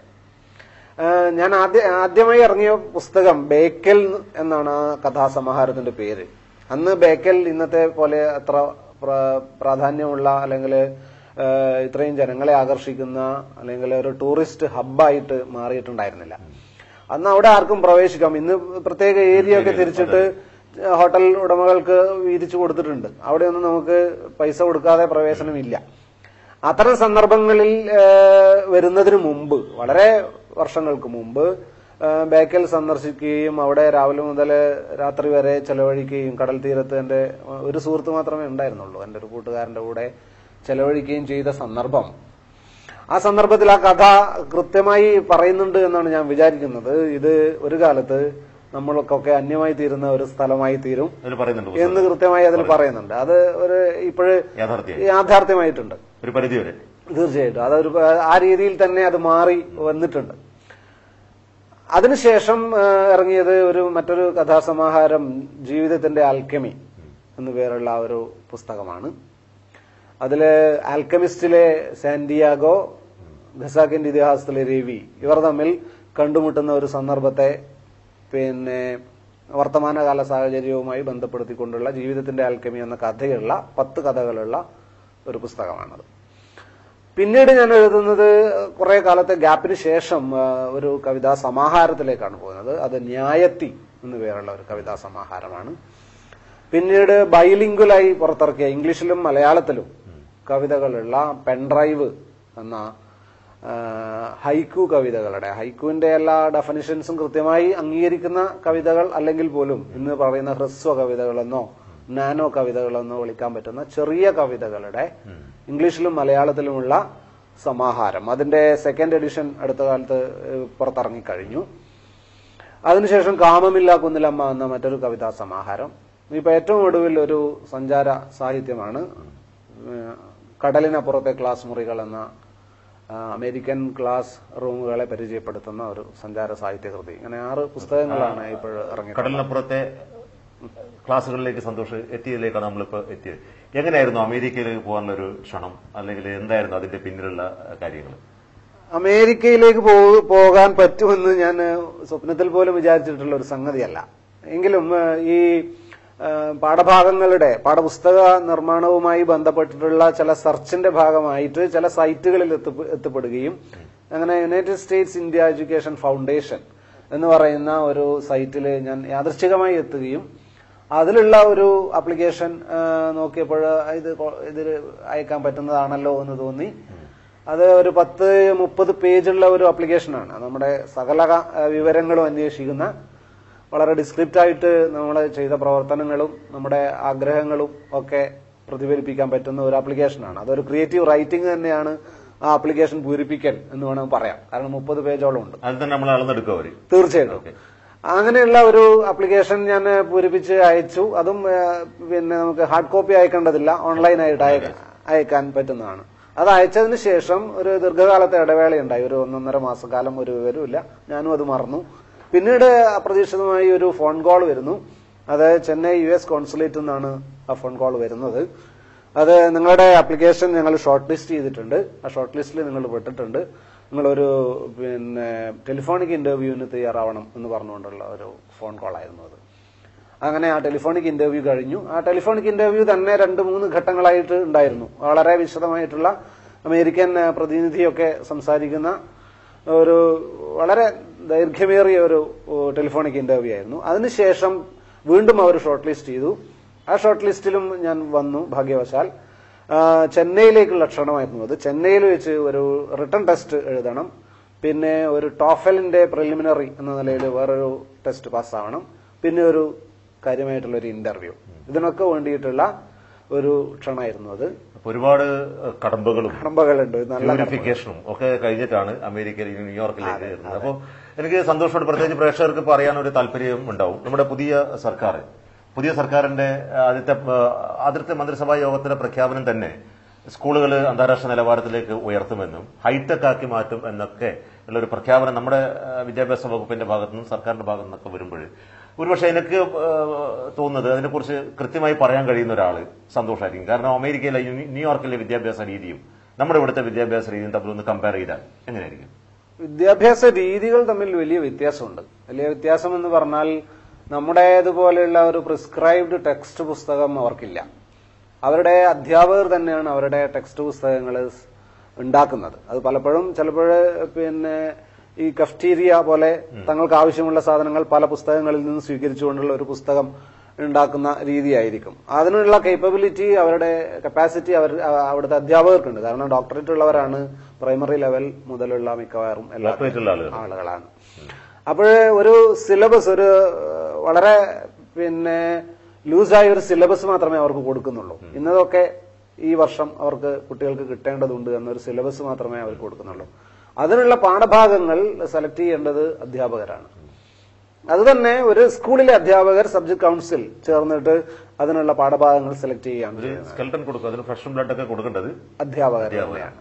ഏഹ് ഞാൻ ആദ്യ ആദ്യമായി ഇറങ്ങിയ പുസ്തകം ബേക്കൽ എന്നാണ് ആ കഥാസമാഹാരത്തിന്റെ പേര് അന്ന് ബേക്കൽ ഇന്നത്തെ പോലെ അത്ര പ്ര- പ്രാധാന്യമുള്ള അല്ലെങ്കിൽ ഏഹ് ഇത്രയും ജനങ്ങളെ ആകർഷിക്കുന്ന അല്ലെങ്കിൽ ഒരു ടൂറിസ്റ്റ് ഹബ്ബായിട്ട് മാറിയിട്ടുണ്ടായിരുന്നില്ല അന്ന് അവിടെ ആർക്കും പ്രവേശിക്കാം ഇന്ന് പ്രത്യേക ഏരിയ ഒക്കെ തിരിച്ചിട്ട് ഹോട്ടൽ ഉടമകൾക്ക് വീതിച്ചു കൊടുത്തിട്ടുണ്ട് അവിടെയൊന്നും നമുക്ക് പൈസ കൊടുക്കാതെ പ്രവേശനമില്ല അത്തരം സന്ദർഭങ്ങളിൽ ഏഹ്, വരുന്നതിന് മുമ്പ് വളരെ വർഷങ്ങൾക്ക് മുമ്പ് ഏഹ്, ബേക്കൽ സന്ദർശിക്കുകയും അവിടെ രാവിലെ മുതൽ രാത്രി വരെ ചെലവഴിക്കുകയും കടൽ തീരത്ത് എന്റെ ഒരു സുഹൃത്ത് മാത്രമേ ഉണ്ടായിരുന്നുള്ളൂ എന്റെ ഒരു കൂട്ടുകാരന്റെ കൂടെ ചെലവഴിക്കുകയും ചെയ്ത സന്ദർഭം ആ സന്ദർഭത്തിൽ ആ കഥ കൃത്യമായി പറയുന്നുണ്ട് എന്നാണ് ഞാൻ വിചാരിക്കുന്നത് ഇത് ഒരു കാലത്ത് നമ്മൾക്കൊക്കെ അന്യമായി തീരുന്ന ഒരു സ്ഥലമായി തീരും അതിൽ പറയുന്നുണ്ട് എന്ന് കൃത്യമായി അതിൽ പറയുന്നുണ്ട് അത് ഒരു ഇപ്പോഴ് യാഥാർത്ഥ്യം യാഥാർത്ഥ്യമായിട്ടുണ്ട് ഒരു പരിധി വരെ തീർച്ചയായിട്ടും അതൊരു ആ രീതിയിൽ തന്നെ അത് മാറി വന്നിട്ടുണ്ട് അതിനുശേഷം ആ, ഇറങ്ങിയത് ഒരു മറ്റൊരു കഥാസമാഹാരം ജീവിതത്തിന്റെ ആൽക്കമി എന്നു പേരുള്ള ആ ഒരു പുസ്തകമാണ് അതില് ആൽക്കമിസ്റ്റിലെ സാന്റിയാഗോ ഖസാക്കിന്റെ ഇതിഹാസത്തിലെ രവി ഇവർ തമ്മിൽ കണ്ടുമുട്ടുന്ന ഒരു സന്ദർഭത്തെ പിന്നെ വർത്തമാനകാല സാഹചര്യവുമായി ബന്ധപ്പെടുത്തിക്കൊണ്ടുള്ള ജീവിതത്തിന്റെ ആൽക്കമി എന്ന കഥയുള്ള പത്ത് കഥകളുള്ള ഒരു പുസ്തകമാണത് പിന്നീട് ഞാൻ എഴുതുന്നത് കുറെ കാലത്തെ ഗ്യാപ്പിന് ശേഷം ആ, ഒരു കവിതാ സമാഹാരത്തിലേക്കാണ് പോകുന്നത് അത് ന്യായത്തി എന്ന് പേരുള്ള ഒരു കവിതാ സമാഹാരമാണ് പിന്നീട് ബൈലിംഗുലായി പുറത്തിറക്കിയ ഇംഗ്ലീഷിലും മലയാളത്തിലും കവിതകളുള്ള പെൻഡ്രൈവ് എന്ന ആ, ഹൈക്കു കവിതകളുടെ ഹൈക്കുവിന്റെ എല്ലാ ഡെഫിനിഷൻസും കൃത്യമായി അംഗീകരിക്കുന്ന കവിതകൾ അല്ലെങ്കിൽ പോലും ഇന്ന് പറയുന്ന ഹ്രസ്വ കവിതകളെന്നോ നാനോ കവിതകളെന്നോ വിളിക്കാൻ പറ്റുന്ന ചെറിയ കവിതകളുടെ ഇംഗ്ലീഷിലും മലയാളത്തിലുമുള്ള സമാഹാരം അതിന്റെ സെക്കൻഡ് എഡിഷൻ അടുത്ത കാലത്ത് ഏഹ്, പുറത്തിറങ്ങിക്കഴിഞ്ഞു അതിനുശേഷം കാമമില്ല കുന്നിലമ്മ എന്ന മറ്റൊരു കവിതാ സമാഹാരം ഇപ്പൊ ഏറ്റവും ഒടുവിൽ ഒരു സഞ്ചാര സാഹിത്യമാണ് ഏഹ്, കടലിനപ്പുറത്തെ ക്ലാസ് മുറികൾ എന്ന ആ, അമേരിക്കൻ ക്ലാസ് റൂമുകളെ പരിചയപ്പെടുത്തുന്ന ഒരു സഞ്ചാര സാഹിത്യ കൃതി ഇങ്ങനെ ആറ് പുസ്തകങ്ങളാണ് ഇപ്പോൾ ഇറങ്ങിയത് കടലിനപ്പുറത്തെ ക്ലാസ്സുകളിലേക്ക് സന്തോഷ് എത്തിയതിലേക്കാണ് നമ്മളിപ്പോൾ എത്തിയത് എങ്ങനെയായിരുന്നു അമേരിക്കയിലേക്ക് പോകാനുള്ള ഒരു ക്ഷണം അല്ലെങ്കിൽ എന്തായിരുന്നു അതിന്റെ പിന്നിലുള്ള കാര്യങ്ങൾ അമേരിക്കയിലേക്ക് പോ- പോകാൻ പറ്റുമെന്ന് ഞാൻ ഏഹ്, സ്വപ്നത്തിൽ പോലും വിചാരിച്ചിട്ടുള്ള ഒരു സംഗതിയല്ല എങ്കിലും ഏഹ്, ഈ ഏഹ്, പാഠഭാഗങ്ങളുടെ പാഠപുസ്തക നിർമ്മാണവുമായി ബന്ധപ്പെട്ടിട്ടുള്ള ചില സെർച്ചിന്റെ ഭാഗമായിട്ട് ചില സൈറ്റുകളിൽ എത്തിപ്പെ- എത്തിപ്പെടുകയും അങ്ങനെ United States India education foundation എന്ന് പറയുന്ന ഒരു സൈറ്റിൽ ഞാൻ യാദൃശ്ചികമായി എത്തുകയും അതിലുള്ള ഒരു ആപ്ലിക്കേഷൻ നോക്കിയപ്പോൾ ഇത് കൊ- ഇതിൽ അയക്കാൻ പറ്റുന്നതാണല്ലോ എന്ന് തോന്നി അത് ഒരു പത്ത് മുപ്പത് പേജുള്ള ഒരു ആപ്ലിക്കേഷനാണ് നമ്മുടെ സകല ക- ഏഹ് വിവരങ്ങളും അന്വേഷിക്കുന്ന വളരെ ഡിസ്ക്രിപ്റ്റ് ആയിട്ട് നമ്മൾ ചെയ്ത പ്രവർത്തനങ്ങളും നമ്മുടെ ആഗ്രഹങ്ങളും ഒക്കെ പ്രതിഫലിപ്പിക്കാൻ പറ്റുന്ന ഒരു ആപ്ലിക്കേഷനാണ് അതൊരു ക്രിയേറ്റീവ് റൈറ്റിംഗ് തന്നെയാണ് ആ ആപ്ലിക്കേഷൻ പൂരിപ്പിക്കൽ എന്ന് വേണമെങ്കിൽ പറയാം കാരണം മുപ്പത് പേജോളം ഉണ്ട് അതിൽ തന്നെ നമ്മൾ അളന്നെടുക്കും അവര് തീർച്ചയായിട്ടും അങ്ങനെയുള്ള ഒരു ആപ്ലിക്കേഷൻ ഞാൻ പൂരിപ്പിച്ച് അയച്ചു അതും ഏഹ്, പിന്നെ നമുക്ക് ഹാർഡ് കോപ്പി അയക്കേണ്ടതില്ല ഓൺലൈനായിട്ട് അയക്ക- അയക്കാൻ പറ്റുന്നതാണ് അത് അയച്ചതിന് ശേഷം ഒരു ദീർഘകാലത്തെ ഇടവേളയുണ്ടായി ഒരു ഒന്നൊന്നര മാസക്കാലം ഒരു വിവരമില്ല ഞാനും അത് മറന്നു പിന്നീട് അപ്രതീക്ഷിതമായി ഒരു ഫോൺ കോൾ വരുന്നു അത് ചെന്നൈ യു എസ് കോൺസുലേറ്റിൽ നിന്നാണ് ആ ഫോൺ കോൾ വരുന്നത് അത് നിങ്ങളുടെ ആപ്ലിക്കേഷൻ ഞങ്ങൾ ഷോർട്ട് ലിസ്റ്റ് ചെയ്തിട്ടുണ്ട് ആ ഷോർട്ട് ലിസ്റ്റിൽ നിങ്ങൾ പെട്ടിട്ടുണ്ട് നിങ്ങളൊരു പിന്നെ ടെലിഫോണിക് ഇന്റർവ്യൂവിന് തയ്യാറാവണം എന്ന് പറഞ്ഞുകൊണ്ടുള്ള ഒരു ഫോൺ കോൾ ആയിരുന്നു അത് അങ്ങനെ ആ ടെലിഫോണിക് ഇന്റർവ്യൂ കഴിഞ്ഞു ആ ടെലിഫോണിക് ഇന്റർവ്യൂ തന്നെ രണ്ട് മൂന്ന് ഘട്ടങ്ങളായിട്ട് ഉണ്ടായിരുന്നു വളരെ വിശദമായിട്ടുള്ള അമേരിക്കൻ ആ, പ്രതിനിധിയൊക്കെ സംസാരിക്കുന്ന ഒരു വളരെ ദൈർഘ്യമേറിയ ഒരു ഓ, ടെലിഫോണിക് ഇന്റർവ്യൂ ആയിരുന്നു അതിനുശേഷം വീണ്ടും അവർ ഷോർട്ട് ലിസ്റ്റ് ചെയ്തു ആ ഷോർട്ട് ലിസ്റ്റിലും ഞാൻ വന്നു ഭാഗ്യവശാൽ ആ, ചെന്നൈയിലേക്കുള്ള ക്ഷണമായിരുന്നു അത് ചെന്നൈയിൽ വെച്ച് ഒരു റിട്ടേൺ ടെസ്റ്റ് എഴുതണം പിന്നെ ഒരു ടോഫലിന്റെ പ്രിലിമിനറി എന്ന നിലയിൽ വേറൊരു ടെസ്റ്റ് പാസ്സാവണം പിന്നെ ഒരു കാര്യമായിട്ടുള്ള ഒരു ഇന്റർവ്യൂ ഇതിനൊക്കെ വേണ്ടിയിട്ടുള്ള ഒരു ക്ഷണമായിരുന്നു അത് അപ്പൊ ഒരുപാട് കടമ്പകളും കടമ്പകളുണ്ട് നല്ല കടമ്പകൾ. പ്യൂരിഫിക്കേഷനും ഒക്കെ കഴിഞ്ഞിട്ടാണ് അമേരിക്കയിൽ ന്യൂയോർക്കിലേക്ക് എത്തുന്നത് അപ്പോൾ എനിക്ക് സന്തോഷത്തോട് പ്രത്യേകിച്ച് പ്രേക്ഷകർക്ക് ഇപ്പോൾ അറിയാൻ ഒരു താല്പര്യം ഉണ്ടാവും നമ്മുടെ പുതിയ സർക്കാർ പുതിയ സർക്കാരിന്റെ ആദ്യത്തെ ആ, ആദ്യത്തെ മന്ത്രിസഭാ യോഗത്തിന്റെ പ്രഖ്യാപനം തന്നെ സ്കൂളുകൾ അന്താരാഷ്ട്ര നിലവാരത്തിലേക്ക് ഉയർത്തുമെന്നും ഹൈടെക് ആക്കി മാറ്റും എന്നൊക്കെ ഉള്ള ഒരു പ്രഖ്യാപനം നമ്മുടെ ആ, വിദ്യാഭ്യാസ വകുപ്പിന്റെ ഭാഗത്തു നിന്നും സർക്കാരിന്റെ ഭാഗത്തു നിന്നൊക്കെ വരുമ്പോൾ ഒരുപക്ഷെ എനിക്ക് ആ, തോന്നുന്നത് അതിനെക്കുറിച്ച് കൃത്യമായി പറയാൻ കഴിയുന്ന ഒരാൾ സന്തോഷമായിരിക്കും കാരണം അമേരിക്കയിലെ ന്യൂ- ന്യൂയോർക്കിലെ വിദ്യാഭ്യാസ രീതിയും നമ്മുടെ ഇവിടുത്തെ വിദ്യാഭ്യാസ രീതിയും തമ്മിൽ ഒന്ന് കമ്പയർ ചെയ്താൽ എങ്ങനെയായിരിക്കും വിദ്യാഭ്യാസ രീതികൾ തമ്മിൽ വലിയ വ്യത്യാസമുണ്ട് വലിയ വ്യത്യാസം എന്ന് പറഞ്ഞാൽ നമ്മുടേതുപോലെയുള്ള ഒരു പ്രിസ്ക്രൈബ്ഡ് ടെക്സ്റ്റ് പുസ്തകം അവർക്കില്ല അവരുടെ അധ്യാപകർ തന്നെയാണ് അവരുടെ ടെക്സ്റ്റ് പുസ്തകങ്ങൾ ഉണ്ടാക്കുന്നത് അത് പലപ്പോഴും ചിലപ്പോൾ പിന്നെ ഈ കഫ്റ്റീരിയ പോലെ തങ്ങൾക്ക് ആവശ്യമുള്ള സാധനങ്ങൾ പല പുസ്തകങ്ങളിൽ നിന്ന് സ്വീകരിച്ചുകൊണ്ടുള്ള ഒരു പുസ്തകം ഉണ്ടാക്കുന്ന രീതിയായിരിക്കും അതിനുള്ള കേപ്പബിലിറ്റി അവരുടെ കപ്പാസിറ്റി അവർ അ- അവിടുത്തെ അധ്യാപകർക്കുണ്ട് കാരണം ഡോക്ടറേറ്റ് ഉള്ളവരാണ് പ്രൈമറി ലെവൽ മുതലുള്ള മിക്കവാറും എല്ലാ ഡോക്ടറേറ്റ് ഉള്ള ആളുകൾ ആളുകളാണ് അപ്പോൾ ഒരു സിലബസ് ഒരു ഏഹ്, വളരെ പിന്നെ ലൂസായ ഒരു സിലബസ് മാത്രമേ അവർക്ക് കൊടുക്കുന്നുള്ളൂ ഇന്നതൊക്കെ ഈ വർഷം അവർക്ക് കുട്ടികൾക്ക് കിട്ടേണ്ടതുണ്ട് എന്നൊരു സിലബസ് മാത്രമേ അവർക്ക് കൊടുക്കുന്നുള്ളൂ അതിനുള്ള പാഠഭാഗങ്ങൾ സെലക്ട് ചെയ്യേണ്ടത് അധ്യാപകരാണ് അത് തന്നെ ഒരു സ്കൂളിലെ അധ്യാപകർ സബ്ജക്ട് കൗൺസിൽ ചേർന്നിട്ട് അതിനുള്ള പാഠഭാഗങ്ങൾ സെലക്ട് ചെയ്യാണ് ഒരു സ്കെൽട്ടൺ കൊടുക്കും അതിന് ഫ്രഷ് ബ്ലഡ് ഒക്കെ കൊടുക്കേണ്ടത് അധ്യാപകർ തന്നെയാണ്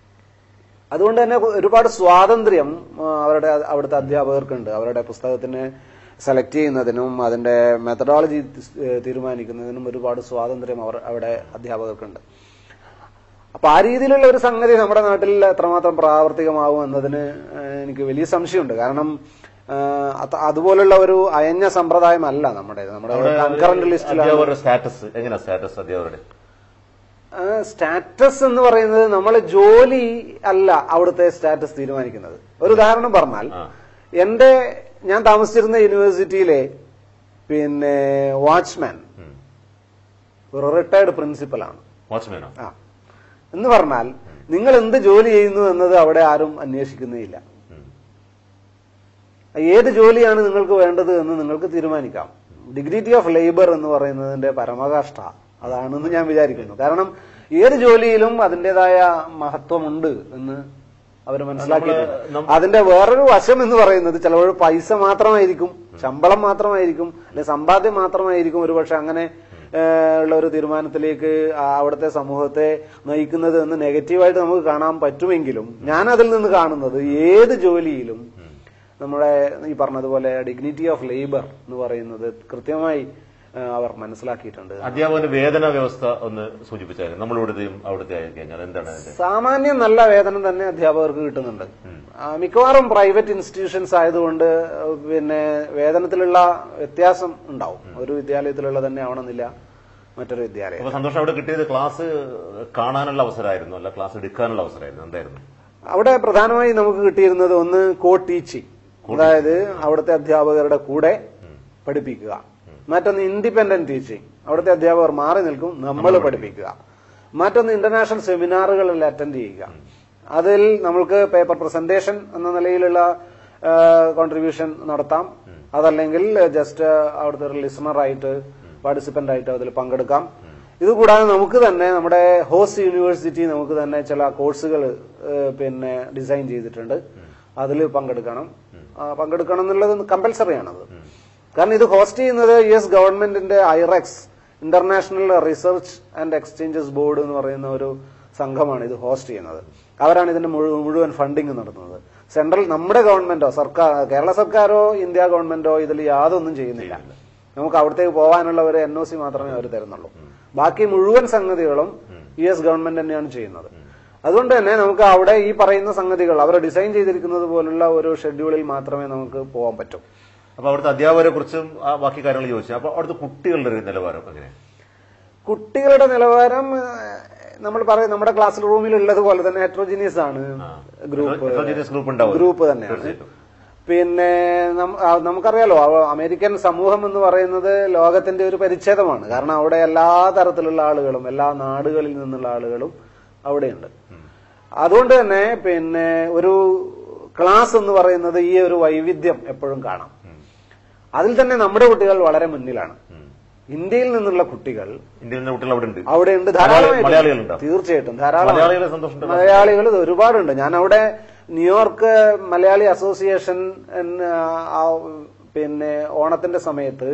അതുകൊണ്ട് തന്നെ ഒരുപാട് സ്വാതന്ത്ര്യം ആ, അവരുടെ അവിടുത്തെ അധ്യാപകർക്കുണ്ട് അവരുടെ പുസ്തകത്തിന് സെലക്ട് ചെയ്യുന്നതിനും അതിന്റെ മെത്തഡോളജി തീരുമാനിക്കുന്നതിനും ഒരുപാട് സ്വാതന്ത്ര്യം അവർ അവിടെ അധ്യാപകർക്കുണ്ട് അപ്പൊ ആ രീതിയിലുള്ള ഒരു സംഗതി നമ്മുടെ നാട്ടിൽ എത്രമാത്രം പ്രാവർത്തികമാവും എന്നതിന് ഏഹ്, എനിക്ക് വലിയ സംശയമുണ്ട് കാരണം ആ, അത് അതുപോലുള്ള ഒരു അയഞ്ഞ സമ്പ്രദായമല്ല നമ്മുടെ നമ്മുടെ കൺകറന്റ് ലിസ്റ്റിലാണ് അധ്യാപകരുടെ സ്റ്റാറ്റസ് എങ്ങനെയാ സ്റ്റാറ്റസ് അധ്യാപകരുടെ സ്റ്റാറ്റസ് എന്ന് പറയുന്നത് നമ്മൾ ജോലി അല്ല അവിടുത്തെ സ്റ്റാറ്റസ് തീരുമാനിക്കുന്നത് ഒരു ഉദാഹരണം പറഞ്ഞാൽ ആ. എന്റെ ഞാൻ താമസിച്ചിരുന്ന യൂണിവേഴ്സിറ്റിയിലെ പിന്നെ വാച്ച്മാൻ ഉം. ഒരു റിട്ടയർഡ് പ്രിൻസിപ്പലാണ് വാച്ച്മാനോ ആ എന്ന് പറഞ്ഞാൽ നിങ്ങൾ എന്ത് ജോലി ചെയ്യുന്നു എന്നത് അവിടെ ആരും അന്വേഷിക്കുന്നേയില്ല ഉം. ഏത് ജോലിയാണ് നിങ്ങൾക്ക് വേണ്ടത് എന്ന് നിങ്ങൾക്ക് തീരുമാനിക്കാം ഡിഗ്നിറ്റി ഓഫ് ലേബർ എന്ന് പറയുന്നതിന്റെ പരമകാഷ്ഠ അതാണെന്ന് ഞാൻ വിചാരിക്കുന്നു കാരണം ഏത് ജോലിയിലും അതിൻ്റെതായ മഹത്വമുണ്ട് എന്ന് അവർ മനസ്സിലാക്കിയിട്ടുണ്ട് നമ്മ- അതിന്റെ വേറൊരു വശം എന്ന് പറയുന്നത് ചിലപ്പോൾ പൈസ മാത്രമായിരിക്കും ശമ്പളം മാത്രമായിരിക്കും അല്ലെ സമ്പാദ്യം മാത്രമായിരിക്കും ഒരുപക്ഷെ അങ്ങനെ ഏഹ്, ഉള്ള ഒരു തീരുമാനത്തിലേക്ക് ആ അവിടുത്തെ സമൂഹത്തെ നയിക്കുന്നത് എന്ന് നെഗറ്റീവായിട്ട് നമുക്ക് കാണാൻ പറ്റുമെങ്കിലും ഞാൻ അതിൽ നിന്ന് കാണുന്നത് ഏത് ജോലിയിലും നമ്മുടെ ഈ പറഞ്ഞതുപോലെ ഡിഗ്നിറ്റി ഓഫ് ലേബർ എന്ന് പറയുന്നത് കൃത്യമായി ആ, അവർ മനസ്സിലാക്കിയിട്ടുണ്ട് അധ്യാപകന്റെ വേതന വ്യവസ്ഥ ഒന്ന് സൂചിപ്പിച്ചായിരുന്നു നമ്മളിവിടുത്തെയും അവിടുത്തെ ആയി കഴിഞ്ഞാൽ എന്താണ് അതിന്റെ സാമാന്യം നല്ല വേതനം തന്നെ അധ്യാപകർക്ക് കിട്ടുന്നുണ്ട് ആ, മിക്കവാറും പ്രൈവറ്റ് ഇൻസ്റ്റിറ്റ്യൂഷൻസ് ആയതുകൊണ്ട് ആ, പിന്നെ വേതനത്തിലുള്ള വ്യത്യാസം ഉണ്ടാവും ഒരു വിദ്യാലയത്തിലുള്ള തന്നെ ആവണമെന്നില്ല മറ്റൊരു വിദ്യാലയം അപ്പൊ സന്തോഷം അവിടെ കിട്ടിയത് ക്ലാസ് കാണാനുള്ള അവസരമായിരുന്നു അല്ല ക്ലാസ് എടുക്കാനുള്ള അവസരമായിരുന്നു എന്തായിരുന്നു അവിടെ പ്രധാനമായി നമുക്ക് കിട്ടിയിരുന്നത് ഒന്ന് കോ ടീച്ചിങ് അതായത് അവിടുത്തെ അധ്യാപകരുടെ കൂടെ പഠിപ്പിക്കുക മറ്റൊന്ന് ഇൻഡിപെൻഡന്റ് ടീച്ചിങ് അവിടുത്തെ അധ്യാപകർ മാറി നിൽക്കും നമ്മൾ പഠിപ്പിക്കുക മറ്റൊന്ന് ഇന്റർനാഷണൽ സെമിനാറുകളിൽ അറ്റൻഡ് ചെയ്യുക അതിൽ നമ്മൾക്ക് പേപ്പർ പ്രസന്റേഷൻ എന്ന നിലയിലുള്ള കോൺട്രിബ്യൂഷൻ നടത്താം അതല്ലെങ്കിൽ ജസ്റ്റ് അവിടുത്തെ ഒരു ലിസണറായിട്ട് പാർട്ടിസിപ്പന്റ് ആയിട്ട് അതിൽ പങ്കെടുക്കാം ഇതുകൂടാതെ നമുക്ക് തന്നെ നമ്മുടെ ഹോസ്റ്റ് യൂണിവേഴ്സിറ്റി നമുക്ക് തന്നെ ചില കോഴ്സുകൾ പിന്നെ ഡിസൈൻ ചെയ്തിട്ടുണ്ട് അതിൽ പങ്കെടുക്കണം ആ, പങ്കെടുക്കണം എന്നുള്ളത് കമ്പൽസറി ആണത് കാരണം ഇത് ഹോസ്റ്റ് ചെയ്യുന്നത് യു എസ് ഗവൺമെന്റിന്റെ IREX international research and exchanges board എന്ന് പറയുന്ന ഒരു സംഘമാണ് ഇത് ഹോസ്റ്റ് ചെയ്യുന്നത് അവരാണ് ഇതിന്റെ മുഴു- മുഴുവൻ ഫണ്ടിങ് നടത്തുന്നത് സെൻട്രൽ നമ്മുടെ ഗവൺമെന്റോ സർക്കാർ കേരള സർക്കാരോ ഇന്ത്യ ഗവൺമെന്റോ ഇതിൽ യാതൊന്നും ചെയ്യുന്നില്ല നമുക്ക് അവിടത്തേക്ക് പോകാനുള്ള ഒരു എൻ ഒ സി മാത്രമേ അവർ തരുന്നുള്ളൂ ബാക്കി മുഴുവൻ സംഗതികളും യു എസ് ഗവൺമെന്റ് തന്നെയാണ് ചെയ്യുന്നത് അതുകൊണ്ട് തന്നെ നമുക്ക് അവിടെ ഈ പറയുന്ന സംഗതികൾ അവർ ഡിസൈൻ ചെയ്തിരിക്കുന്നത് പോലുള്ള ഒരു ഷെഡ്യൂളിൽ മാത്രമേ നമുക്ക് പോകാൻ പറ്റൂ അപ്പൊ അവിടുത്തെ അധ്യാപകരെ കുറിച്ചും ആ ബാക്കി കാര്യങ്ങൾ ചോദിച്ചു അപ്പൊ അവിടുത്തെ കുട്ടികളുടെ ഒരു നിലവാരം എങ്ങനെ കുട്ടികളുടെ നിലവാരം ഏഹ്, നമ്മൾ പറയും നമ്മുടെ ക്ലാസ് റൂമിൽ ഉള്ളത് പോലെ തന്നെ ഹെട്രോജിനിയസ് ആണ് ഗ്രൂപ്പ് heterogeneous group ഉണ്ടാവും. ഗ്രൂപ്പ് തന്നെയാണ് തീർച്ചയായിട്ടും. പിന്നെ നം- ആ, നമുക്കറിയാലോ അവ- അമേരിക്കൻ സമൂഹം എന്ന് പറയുന്നത് ലോകത്തിന്റെ ഒരു പരിച്ഛേദമാണ് കാരണം അവിടെ എല്ലാ തരത്തിലുള്ള ആളുകളും എല്ലാ നാടുകളിൽ നിന്നുള്ള ആളുകളും അവിടെയുണ്ട് അതുകൊണ്ട് തന്നെ പിന്നെ ഒരു ക്ലാസ് എന്ന് പറയുന്നത് ഈ ഒരു വൈവിധ്യം എപ്പോഴും കാണാം അതിൽ തന്നെ നമ്മുടെ കുട്ടികൾ വളരെ മുന്നിലാണ് ഇന്ത്യയിൽ നിന്നുള്ള കുട്ടികൾ ഇന്ത്യയിൽ നിന്ന് കുട്ടികൾ അവിടെ ഉണ്ട് അവിടെ ഉണ്ട് മലയാളി- മലയാളികളുണ്ടോ? തീർച്ചയായിട്ടും ധാരാളം മലയാളികളെ സന്തോഷം മലയാളികൾ ഒരുപാടുണ്ട് ഞാൻ അവിടെ ന്യൂയോർക്ക് മലയാളി അസോസിയേഷൻ എന്ന് ആ പിന്നെ ഓണത്തിന്റെ സമയത്ത്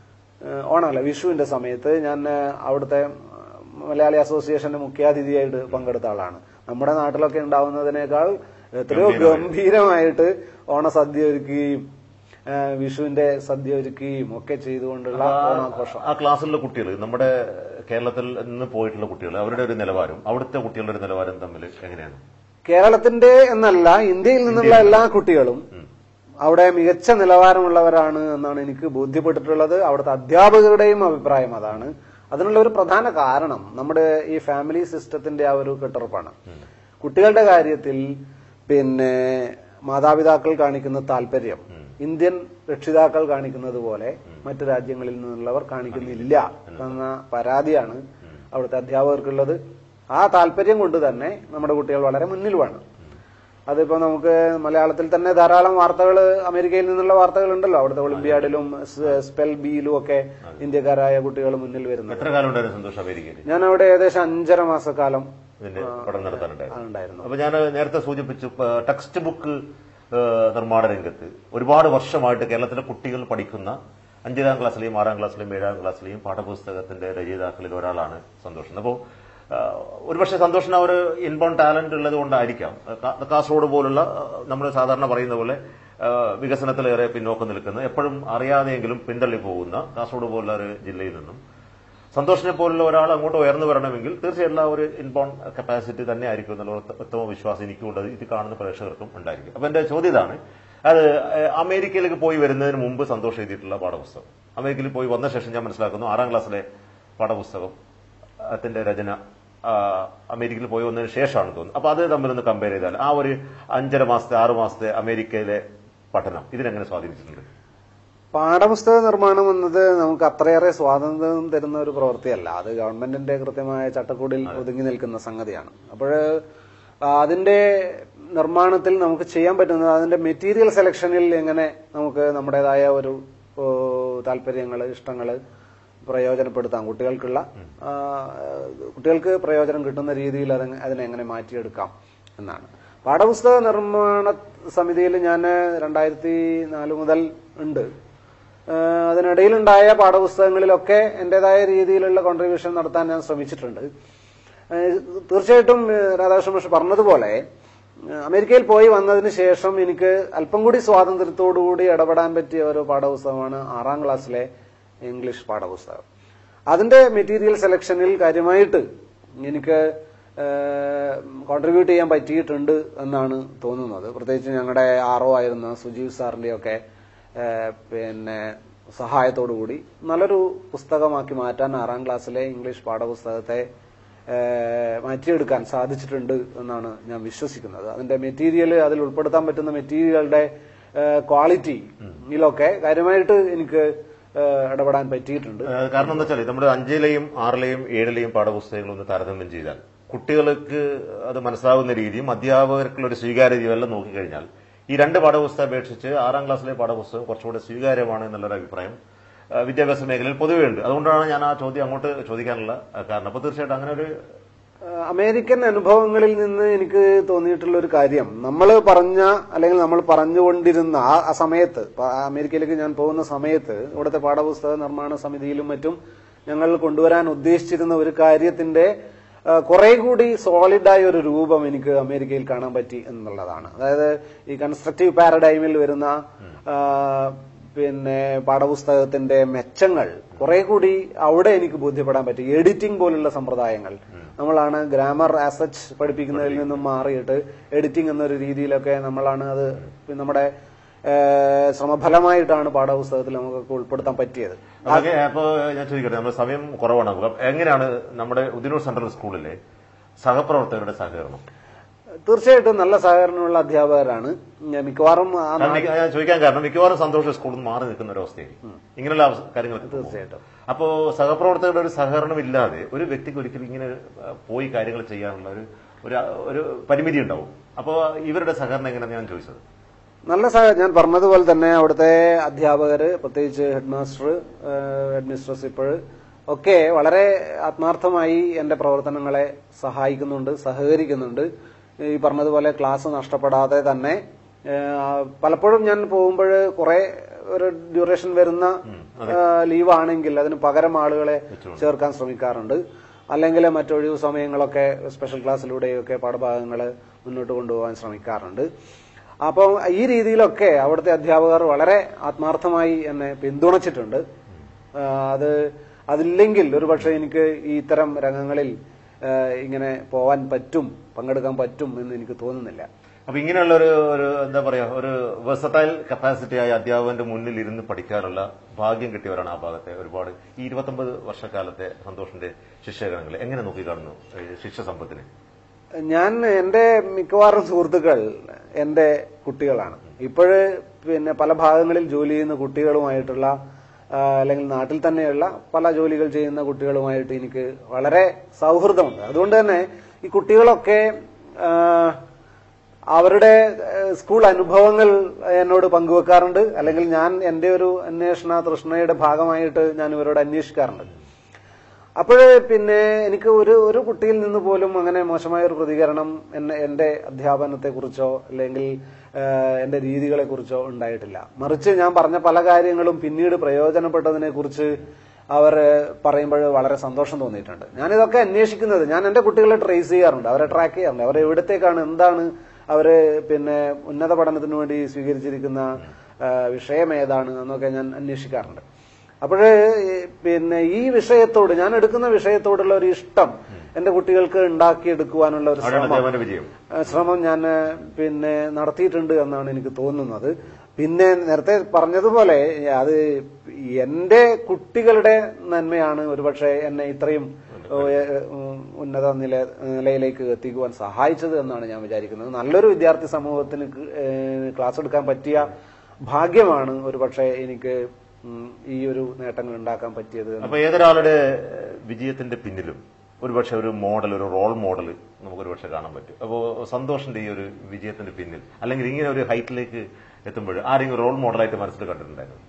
ഏഹ് ഓണമല്ല വിഷുവിന്റെ സമയത്ത് ഞാൻ ഏഹ് അവിടുത്തെ മലയാളി അസോസിയേഷന്റെ മുഖ്യാതിഥിയായിട്ട് പങ്കെടുത്ത ആളാണ് നമ്മുടെ നാട്ടിലൊക്കെ ഉണ്ടാവുന്നതിനേക്കാൾ എത്രയോ ഗംഭീരമായിട്ട് ഓണസദ്യ ഒരുക്കുകയും ഏഹ് വിഷുവിന്റെ സദ്യ ഒരുക്കുകയും ഒക്കെ ചെയ്തുകൊണ്ടുള്ള ഓണാഘോഷം ആ ക്ലാസ്സിലുള്ള കുട്ടികൾ നമ്മുടെ കേരളത്തിൽ നിന്ന് പോയിട്ടുള്ള കുട്ടികൾ അവരുടെ ഒരു നിലവാരം അവിടുത്തെ കുട്ടികളുടെ ഒരു നിലവാരം തമ്മിൽ എങ്ങനെയാണ് കേരളത്തിന്റെ എന്നല്ല ഇന്ത്യയിൽ നിന്നുള്ള എല്ലാ കുട്ടികളും അവിടെ മികച്ച നിലവാരമുള്ളവരാണ് എന്നാണ് എനിക്ക് ബോധ്യപ്പെട്ടിട്ടുള്ളത് അവിടുത്തെ അധ്യാപകരുടെയും അഭിപ്രായം അതാണ് അതിനുള്ള ഒരു പ്രധാന കാരണം നമ്മുടെ ഈ ഫാമിലി സിസ്റ്റത്തിന്റെ ആ ഒരു കെട്ടുറപ്പാണ് കുട്ടികളുടെ കാര്യത്തിൽ പിന്നെ മാതാപിതാക്കൾ കാണിക്കുന്ന താല്പര്യം ഇന്ത്യൻ രക്ഷിതാക്കൾ കാണിക്കുന്നത് പോലെ മറ്റു രാജ്യങ്ങളിൽ നിന്നുള്ളവർ കാണിക്കുന്നില്ല എന്ന പരാതിയാണ് അവിടുത്തെ അധ്യാപകർക്കുള്ളത് ആ താല്പര്യം കൊണ്ട് തന്നെ നമ്മുടെ കുട്ടികൾ വളരെ മുന്നിലുമാണ് അതിപ്പോ നമുക്ക് മലയാളത്തിൽ തന്നെ ധാരാളം വാർത്തകൾ അമേരിക്കയിൽ നിന്നുള്ള വാർത്തകൾ ഉണ്ടല്ലോ അവിടുത്തെ ഒളിമ്പിയാഡിലും സ് സ്പെൽ ബിയിലും ഒക്കെ ഇന്ത്യക്കാരായ കുട്ടികൾ മുന്നിൽ വരുന്നത് എത്ര കാലം ഉണ്ടായിരുന്നു സന്തോഷം അമേരിക്കയിൽ ഞാൻ അവിടെ ഏകദേശം അഞ്ചര മാസക്കാലം ഇതിന്റെ പഠനം നടത്താനുണ്ടായിരുന്നു ഉണ്ടായിരുന്നു അപ്പൊ ഞാൻ നേരത്തെ സൂചിപ്പിച്ചു ഇപ്പൊ ടെക്സ്റ്റ് ബുക്ക് ഏഹ്, നിർമ്മാണ രംഗത്ത് ഒരുപാട് വർഷമായിട്ട് കേരളത്തിലെ കുട്ടികൾ പഠിക്കുന്ന അഞ്ചാം ക്ലാസ്സിലെയും ആറാം ക്ലാസ്സിലെയും ഏഴാം ക്ലാസ്സിലെയും പാഠപുസ്തകത്തിന്റെ രചയിതാക്കളിൽ ഒരാളാണ് സന്തോഷൻ അപ്പോൾ ഒരുപക്ഷെ സന്തോഷിന് ഒരു ഇൻബോൺ ടാലന്റ് ഉള്ളത് കൊണ്ടായിരിക്കാം കാ- കാസർഗോഡ് പോലുള്ള ഏഹ്, നമ്മൾ സാധാരണ പറയുന്ന പോലെ ഏഹ്, വികസനത്തിലേറെ പിന്നോക്കം നിൽക്കുന്ന എപ്പോഴും അറിയാതെയെങ്കിലും പിന്തള്ളി പോകുന്ന കാസർഗോഡ് പോലുള്ള ഒരു ജില്ലയിൽ നിന്നും സന്തോഷിനെ പോലുള്ള ഒരാൾ അങ്ങോട്ട് ഉയർന്നു വരണമെങ്കിൽ തീർച്ചയായിട്ടും ആ ഒരു ഇൻബോൺ കപ്പാസിറ്റി തന്നെ ആയിരിക്കും എന്നുള്ള ഉത്ത- ഉത്തമ വിശ്വാസം എനിക്കുള്ളത് ഇത് കാണുന്ന പ്രേക്ഷകർക്കും ഉണ്ടായിരിക്കും അപ്പൊ എന്റെ ചോദ്യം ഇതാണ് അത് ഏഹ്, അമേരിക്കയിലേക്ക് പോയി വരുന്നതിന് മുമ്പ് സന്തോഷം എഴുതിയിട്ടുള്ള പാഠപുസ്തകം അമേരിക്കയിൽ പോയി വന്ന ശേഷം ഞാൻ മനസ്സിലാക്കുന്നു ആറാം ക്ലാസ്സിലെ പാഠപുസ്തകം അതിന്റെ രചന ആ, അമേരിക്കയിൽ പോയി വന്നതിന് ശേഷമാണ് തോന്നുന്നത് അപ്പൊ അത് തമ്മിലൊന്ന് കമ്പയർ ചെയ്താൽ ആ ഒരു അഞ്ചര മാസത്തെ ആറു മാസത്തെ അമേരിക്കയിലെ പഠനം ഇതിനെങ്ങനെ സ്വാധീനിച്ചിട്ടുണ്ട് പാഠപുസ്തക നിർമ്മാണം എന്നത് നമുക്ക് അത്രയേറെ സ്വാതന്ത്ര്യം തരുന്ന ഒരു പ്രവൃത്തിയല്ല അത് ഗവൺമെന്റിന്റെ കൃത്യമായ ചട്ടക്കൂടിൽ ഒതുങ്ങി നിൽക്കുന്ന സംഗതിയാണ് അപ്പോൾ അതിന്റെ നിർമ്മാണത്തിൽ നമുക്ക് ചെയ്യാൻ പറ്റുന്നത് അതിന്റെ മെറ്റീരിയൽ സെലക്ഷനിൽ എങ്ങനെ നമുക്ക് നമ്മുടേതായ ഒരു താല്പര്യങ്ങൾ ഇഷ്ടങ്ങൾ പ്രയോജനപ്പെടുത്താം കുട്ടികൾക്കുള്ള ആ, കുട്ടികൾക്ക് പ്രയോജനം കിട്ടുന്ന രീതിയിൽ അത് അതിനെ എങ്ങനെ മാറ്റിയെടുക്കാം എന്നാണ് പാഠപുസ്തക നിർമ്മാണ സമിതിയിൽ ഞാൻ രണ്ടായിരത്തി നാല് മുതൽ ഉണ്ട് ഏഹ് അതിനിടയിലുണ്ടായ പാഠപുസ്തകങ്ങളിലൊക്കെ എന്റേതായ രീതിയിലുള്ള കോൺട്രിബ്യൂഷൻ നടത്താൻ ഞാൻ ശ്രമിച്ചിട്ടുണ്ട് ഏഹ് തീർച്ചയായിട്ടും ഏഹ് രാധാകൃഷ്ണ മാഷ് പറഞ്ഞതുപോലെ ഏഹ് അമേരിക്കയിൽ പോയി വന്നതിന് ശേഷം എനിക്ക് അല്പം കൂടി സ്വാതന്ത്ര്യത്തോടുകൂടി ഇടപെടാൻ പറ്റിയ ഒരു പാഠപുസ്തകമാണ് ആറാം ക്ലാസ്സിലെ ഇംഗ്ലീഷ് പാഠപുസ്തകം അതിന്റെ മെറ്റീരിയൽ സെലക്ഷനിൽ കാര്യമായിട്ട് എനിക്ക് കോൺട്രിബ്യൂട്ട് ചെയ്യാൻ പറ്റിയിട്ടുണ്ട് എന്നാണ് തോന്നുന്നത് പ്രത്യേകിച്ച് ഞങ്ങളുടെ ആറോ ആയിരുന്ന സുജീവ് സാറിന്റെയൊക്കെ ഏഹ് പിന്നെ സഹായത്തോടുകൂടി നല്ലൊരു പുസ്തകമാക്കി മാറ്റാൻ ആറാം ക്ലാസ്സിലെ ഇംഗ്ലീഷ് പാഠപുസ്തകത്തെ ഏഹ് മാറ്റിയെടുക്കാൻ സാധിച്ചിട്ടുണ്ട് എന്നാണ് ഞാൻ വിശ്വസിക്കുന്നത് അതിന്റെ മെറ്റീരിയൽ അതിൽ ഉൾപ്പെടുത്താൻ പറ്റുന്ന മെറ്റീരിയലുകളുടെ ക്വാളിറ്റി ഇതിലൊക്കെ കാര്യമായിട്ട് എനിക്ക് ഏഹ് ഇടപെടാൻ പറ്റിയിട്ടുണ്ട് ഏഹ് കാരണം എന്താ വെച്ചാൽ നമ്മുടെ അഞ്ചിലെയും ആറിലെയും ഏഴിലെയും പാഠപുസ്തകങ്ങൾ ഒന്ന് താരതമ്യം ചെയ്താൽ കുട്ടികൾക്ക് അത് മനസ്സിലാവുന്ന രീതിയും അധ്യാപകർക്കുള്ള ഒരു സ്വീകാര്യതയും എല്ലാം നോക്കിക്കഴിഞ്ഞാൽ ഈ രണ്ട് പാഠപുസ്തകം അപേക്ഷിച്ച് ആറാം ക്ലാസ്സിലെ പാഠപുസ്തകം കുറച്ചുകൂടെ സ്വീകാര്യമാണ് എന്നുള്ളൊരു അഭിപ്രായം ഏഹ് വിദ്യാഭ്യാസ മേഖലയിൽ പൊതുവെ ഉണ്ട് അതുകൊണ്ടാണ് ഞാൻ ആ ചോദ്യം അങ്ങോട്ട് ചോദിക്കാനുള്ള ഏഹ് കാരണം അപ്പൊ തീർച്ചയായിട്ടും അങ്ങനെ ഒരു ഏഹ് അമേരിക്കൻ അനുഭവങ്ങളിൽ നിന്ന് എനിക്ക് തോന്നിയിട്ടുള്ള ഒരു കാര്യം നമ്മൾ പറഞ്ഞ അല്ലെങ്കിൽ നമ്മൾ പറഞ്ഞുകൊണ്ടിരുന്ന ആ ആ സമയത്ത് പ- അമേരിക്കയിലേക്ക് ഞാൻ പോകുന്ന സമയത്ത് ഇവിടുത്തെ പാഠപുസ്തക നിർമ്മാണ സമിതിയിലും മറ്റും ഞങ്ങൾ കൊണ്ടുവരാൻ ഉദ്ദേശിച്ചിരുന്ന ഒരു കാര്യത്തിന്റെ ഏഹ് കുറെ കൂടി സോളിഡായ ഒരു രൂപം എനിക്ക് അമേരിക്കയിൽ കാണാൻ പറ്റി എന്നുള്ളതാണ് അതായത് ഈ കൺസ്ട്രക്റ്റീവ് പാരഡൈമിൽ വരുന്ന ആഹ് പിന്നെ പാഠപുസ്തകത്തിന്റെ മെച്ചങ്ങൾ കുറെ കൂടി അവിടെ എനിക്ക് ബോധ്യപ്പെടാൻ പറ്റി എഡിറ്റിംഗ് പോലുള്ള സമ്പ്രദായങ്ങൾ നമ്മളാണ് ഗ്രാമർ ആസച്ച് പഠിപ്പിക്കുന്നതിൽ നിന്നും മാറിയിട്ട് എഡിറ്റിംഗ് എന്നൊരു രീതിയിലൊക്കെ നമ്മളാണ് അത് നമ്മുടെ ഏഹ്, ശ്രമഫലമായിട്ടാണ് പാഠപുസ്തകത്തിൽ നമുക്കൊക്കെ ഉൾപ്പെടുത്താൻ പറ്റിയത് അതൊക്കെ അപ്പൊ ഞാൻ ചോദിക്കട്ടെ നമ്മുടെ സമയം കുറവാണ് നമുക്ക് അപ്പൊ എങ്ങനെയാണ് നമ്മുടെ ഉദിനൂർ സെൻട്രൽ സ്കൂളിലെ സഹപ്രവർത്തകരുടെ സഹകരണം തീർച്ചയായിട്ടും നല്ല സഹകരണമുള്ള അധ്യാപകരാണ് ഞാൻ മിക്കവാറും ആ കാരണം മിക്ക- ഞാൻ ചോദിക്കാൻ കാരണം മിക്കവാറും സന്തോഷ സ്കൂളിൽ നിന്ന് മാറി നിൽക്കുന്ന ഒരു അവസ്ഥയായിരിക്കും ഇങ്ങനെയുള്ള അവസ- കാര്യങ്ങളൊക്കെ പോകുമ്പോൾ. തീർച്ചയായിട്ടും അപ്പോ സഹപ്രവർത്തകരുടെ ഒരു സഹകരണം ഇല്ലാതെ ഒരു വ്യക്തിക്ക് ഒരിക്കലും ഇങ്ങനെ ആ, പോയി കാര്യങ്ങൾ ചെയ്യാനുള്ള ഒരു ഒരു ഒരു പരിമിതി ഉണ്ടാവും അപ്പോൾ ഇവരുടെ സഹകരണം എങ്ങനെയാണെന്ന് ഞാൻ ചോദിച്ചത് നല്ല സഹ ഞാൻ പറഞ്ഞതുപോലെ തന്നെ അവിടുത്തെ അധ്യാപകര് പ്രത്യേകിച്ച് ഹെഡ് മാസ്റ്റർ ഹെഡ് മിസ്ട്രസ് ഇപ്പോൾ ഒക്കെ വളരെ ആത്മാർത്ഥമായി എന്റെ പ്രവർത്തനങ്ങളെ സഹായിക്കുന്നുണ്ട് സഹകരിക്കുന്നുണ്ട് ഈ പറഞ്ഞതുപോലെ ക്ലാസ് നഷ്ടപ്പെടാതെ തന്നെ ഏഹ്, പലപ്പോഴും ഞാൻ പോകുമ്പോൾ കുറെ ഒരു ഡ്യൂറേഷൻ വരുന്ന ലീവ് ആണെങ്കിൽ അതിന് പകരം ആളുകളെ ചേർക്കാൻ ശ്രമിക്കാറുണ്ട് അല്ലെങ്കിൽ മറ്റൊഴിവ് സമയങ്ങളൊക്കെ സ്പെഷ്യൽ ക്ലാസ്സിലൂടെയൊക്കെ പാഠഭാഗങ്ങൾ മുന്നോട്ട് കൊണ്ടുപോകാൻ ശ്രമിക്കാറുണ്ട് അപ്പം ഈ രീതിയിലൊക്കെ അവിടുത്തെ അധ്യാപകർ വളരെ ആത്മാർത്ഥമായി എന്നെ പിന്തുണച്ചിട്ടുണ്ട് ആ, അത് അതില്ലെങ്കിൽ ഒരുപക്ഷെ എനിക്ക് ഈ ഇത്തരം രംഗങ്ങളിൽ ആ, ഇങ്ങനെ പോവാൻ പറ്റും പങ്കെടുക്കാൻ പറ്റും എന്ന് എനിക്ക് തോന്നുന്നില്ല അപ്പൊ ഇങ്ങനെയുള്ള ഒരു ഒരു എന്താ പറയാ ഒരു വെർസറ്റൈൽ കപ്പാസിറ്റി ആയ അധ്യാപകന്റെ മുന്നിൽ ഇരുന്ന് പഠിക്കാനുള്ള ഭാഗ്യം കിട്ടിയവരാണ് ആ ഭാഗത്തെ ഒരുപാട് ഈ ഇരുപത്തൊമ്പത് വർഷക്കാലത്തെ സന്തോഷിന്റെ ശിക്ഷകരങ്ങൾ എങ്ങനെ നോക്കിക്കാണുന്നു ഈ ശിക്ഷ സമ്പത്തിനെ ഞാൻ എന്റെ മിക്കവാറും സുഹൃത്തുക്കൾ എന്റെ കുട്ടികളാണ് ഇപ്പോഴ് പിന്നെ പല ഭാഗങ്ങളിൽ ജോലി ചെയ്യുന്ന കുട്ടികളുമായിട്ടുള്ള ആ, അല്ലെങ്കിൽ നാട്ടിൽ തന്നെയുള്ള പല ജോലികൾ ചെയ്യുന്ന കുട്ടികളുമായിട്ട് എനിക്ക് വളരെ സൗഹൃദമുണ്ട് അതുകൊണ്ട് തന്നെ ഈ കുട്ടികളൊക്കെ ആ, അവരുടെ ഏഹ്, സ്കൂൾ അനുഭവങ്ങൾ എന്നോട് പങ്കുവെക്കാറുണ്ട് അല്ലെങ്കിൽ ഞാൻ എന്റെ ഒരു അന്വേഷണ തൃഷ്ണയുടെ ഭാഗമായിട്ട് ഞാൻ ഇവരോട് അന്വേഷിക്കാറുണ്ട് അപ്പോൾ പിന്നെ എനിക്ക് ഒരു ഒരു കുട്ടിയിൽ നിന്ന് പോലും അങ്ങനെ മോശമായ ഒരു പ്രതികരണം എന്നെ എന്റെ അധ്യാപനത്തെ കുറിച്ചോ അല്ലെങ്കിൽ ഏഹ്, എന്റെ രീതികളെ കുറിച്ചോ ഉണ്ടായിട്ടില്ല മറിച്ച് ഞാൻ പറഞ്ഞ പല കാര്യങ്ങളും പിന്നീട് പ്രയോജനപ്പെട്ടതിനെ കുറിച്ച് അവർ പറയുമ്പോൾ വളരെ സന്തോഷം തോന്നിയിട്ടുണ്ട് ഞാനിതൊക്കെ അന്വേഷിക്കുന്നത് ഞാൻ എന്റെ കുട്ടികളെ ട്രേസ് ചെയ്യാറുണ്ട് അവരെ ട്രാക്ക് ചെയ്യാറുണ്ട് അവർ എവിടത്തേക്കാണ് എന്താണ് അവര് പിന്നെ ഉന്നത പഠനത്തിന് വേണ്ടി സ്വീകരിച്ചിരിക്കുന്ന ആ, വിഷയം ഏതാണ് എന്നൊക്കെ ഞാൻ അന്വേഷിക്കാറുണ്ട് അപ്പോഴ് പിന്നെ ഈ വിഷയത്തോട് ഞാൻ എടുക്കുന്ന വിഷയത്തോടുള്ള ഒരു ഇഷ്ടം എന്റെ കുട്ടികൾക്ക് ഉണ്ടാക്കിയെടുക്കുവാനുള്ള ഒരു അവിടെയാണ് ശ്രമം ദേവന്റെ വിജയം ഏഹ് ശ്രമം ഞാൻ ഏഹ് പിന്നെ നടത്തിയിട്ടുണ്ട് എന്നാണ് എനിക്ക് തോന്നുന്നത് പിന്നെ നേരത്തെ പറഞ്ഞതുപോലെ അത് എന്റെ കുട്ടികളുടെ നന്മയാണ് ഒരുപക്ഷെ എന്നെ ഇത്രയും ഏഹ്, ഉം, ഉന്നത നില നിലയിലേക്ക് എത്തിക്കുവാൻ സഹായിച്ചത് എന്നാണ് ഞാൻ വിചാരിക്കുന്നത് നല്ലൊരു വിദ്യാർത്ഥി സമൂഹത്തിന് ക- ഏഹ്, ക്ലാസ് എടുക്കാൻ പറ്റിയ ഭാഗ്യമാണ് ഒരുപക്ഷെ എനിക്ക് ഉം, ഈ ഒരു നേട്ടങ്ങൾ ഉണ്ടാക്കാൻ പറ്റിയത് എന്ന് അപ്പൊ ഏതൊരാളുടെ ഏഹ്, വിജയത്തിന്റെ പിന്നിലും ഒരുപക്ഷെ ഒരു മോഡൽ ഒരു റോൾ മോഡൽ നമുക്ക് ഒരുപക്ഷെ കാണാൻ പറ്റും അപ്പോൾ സന്തോഷിന്റെ ഈ ഒരു വിജയത്തിന്റെ പിന്നിൽ അല്ലെങ്കിൽ ഇങ്ങനെ ഒരു ഹൈറ്റിലേക്ക് എത്തുമ്പോൾ ആരെങ്കിലും റോൾ മോഡലായിട്ട് മനസ്സിൽ കണ്ടിട്ടുണ്ടായിരുന്നു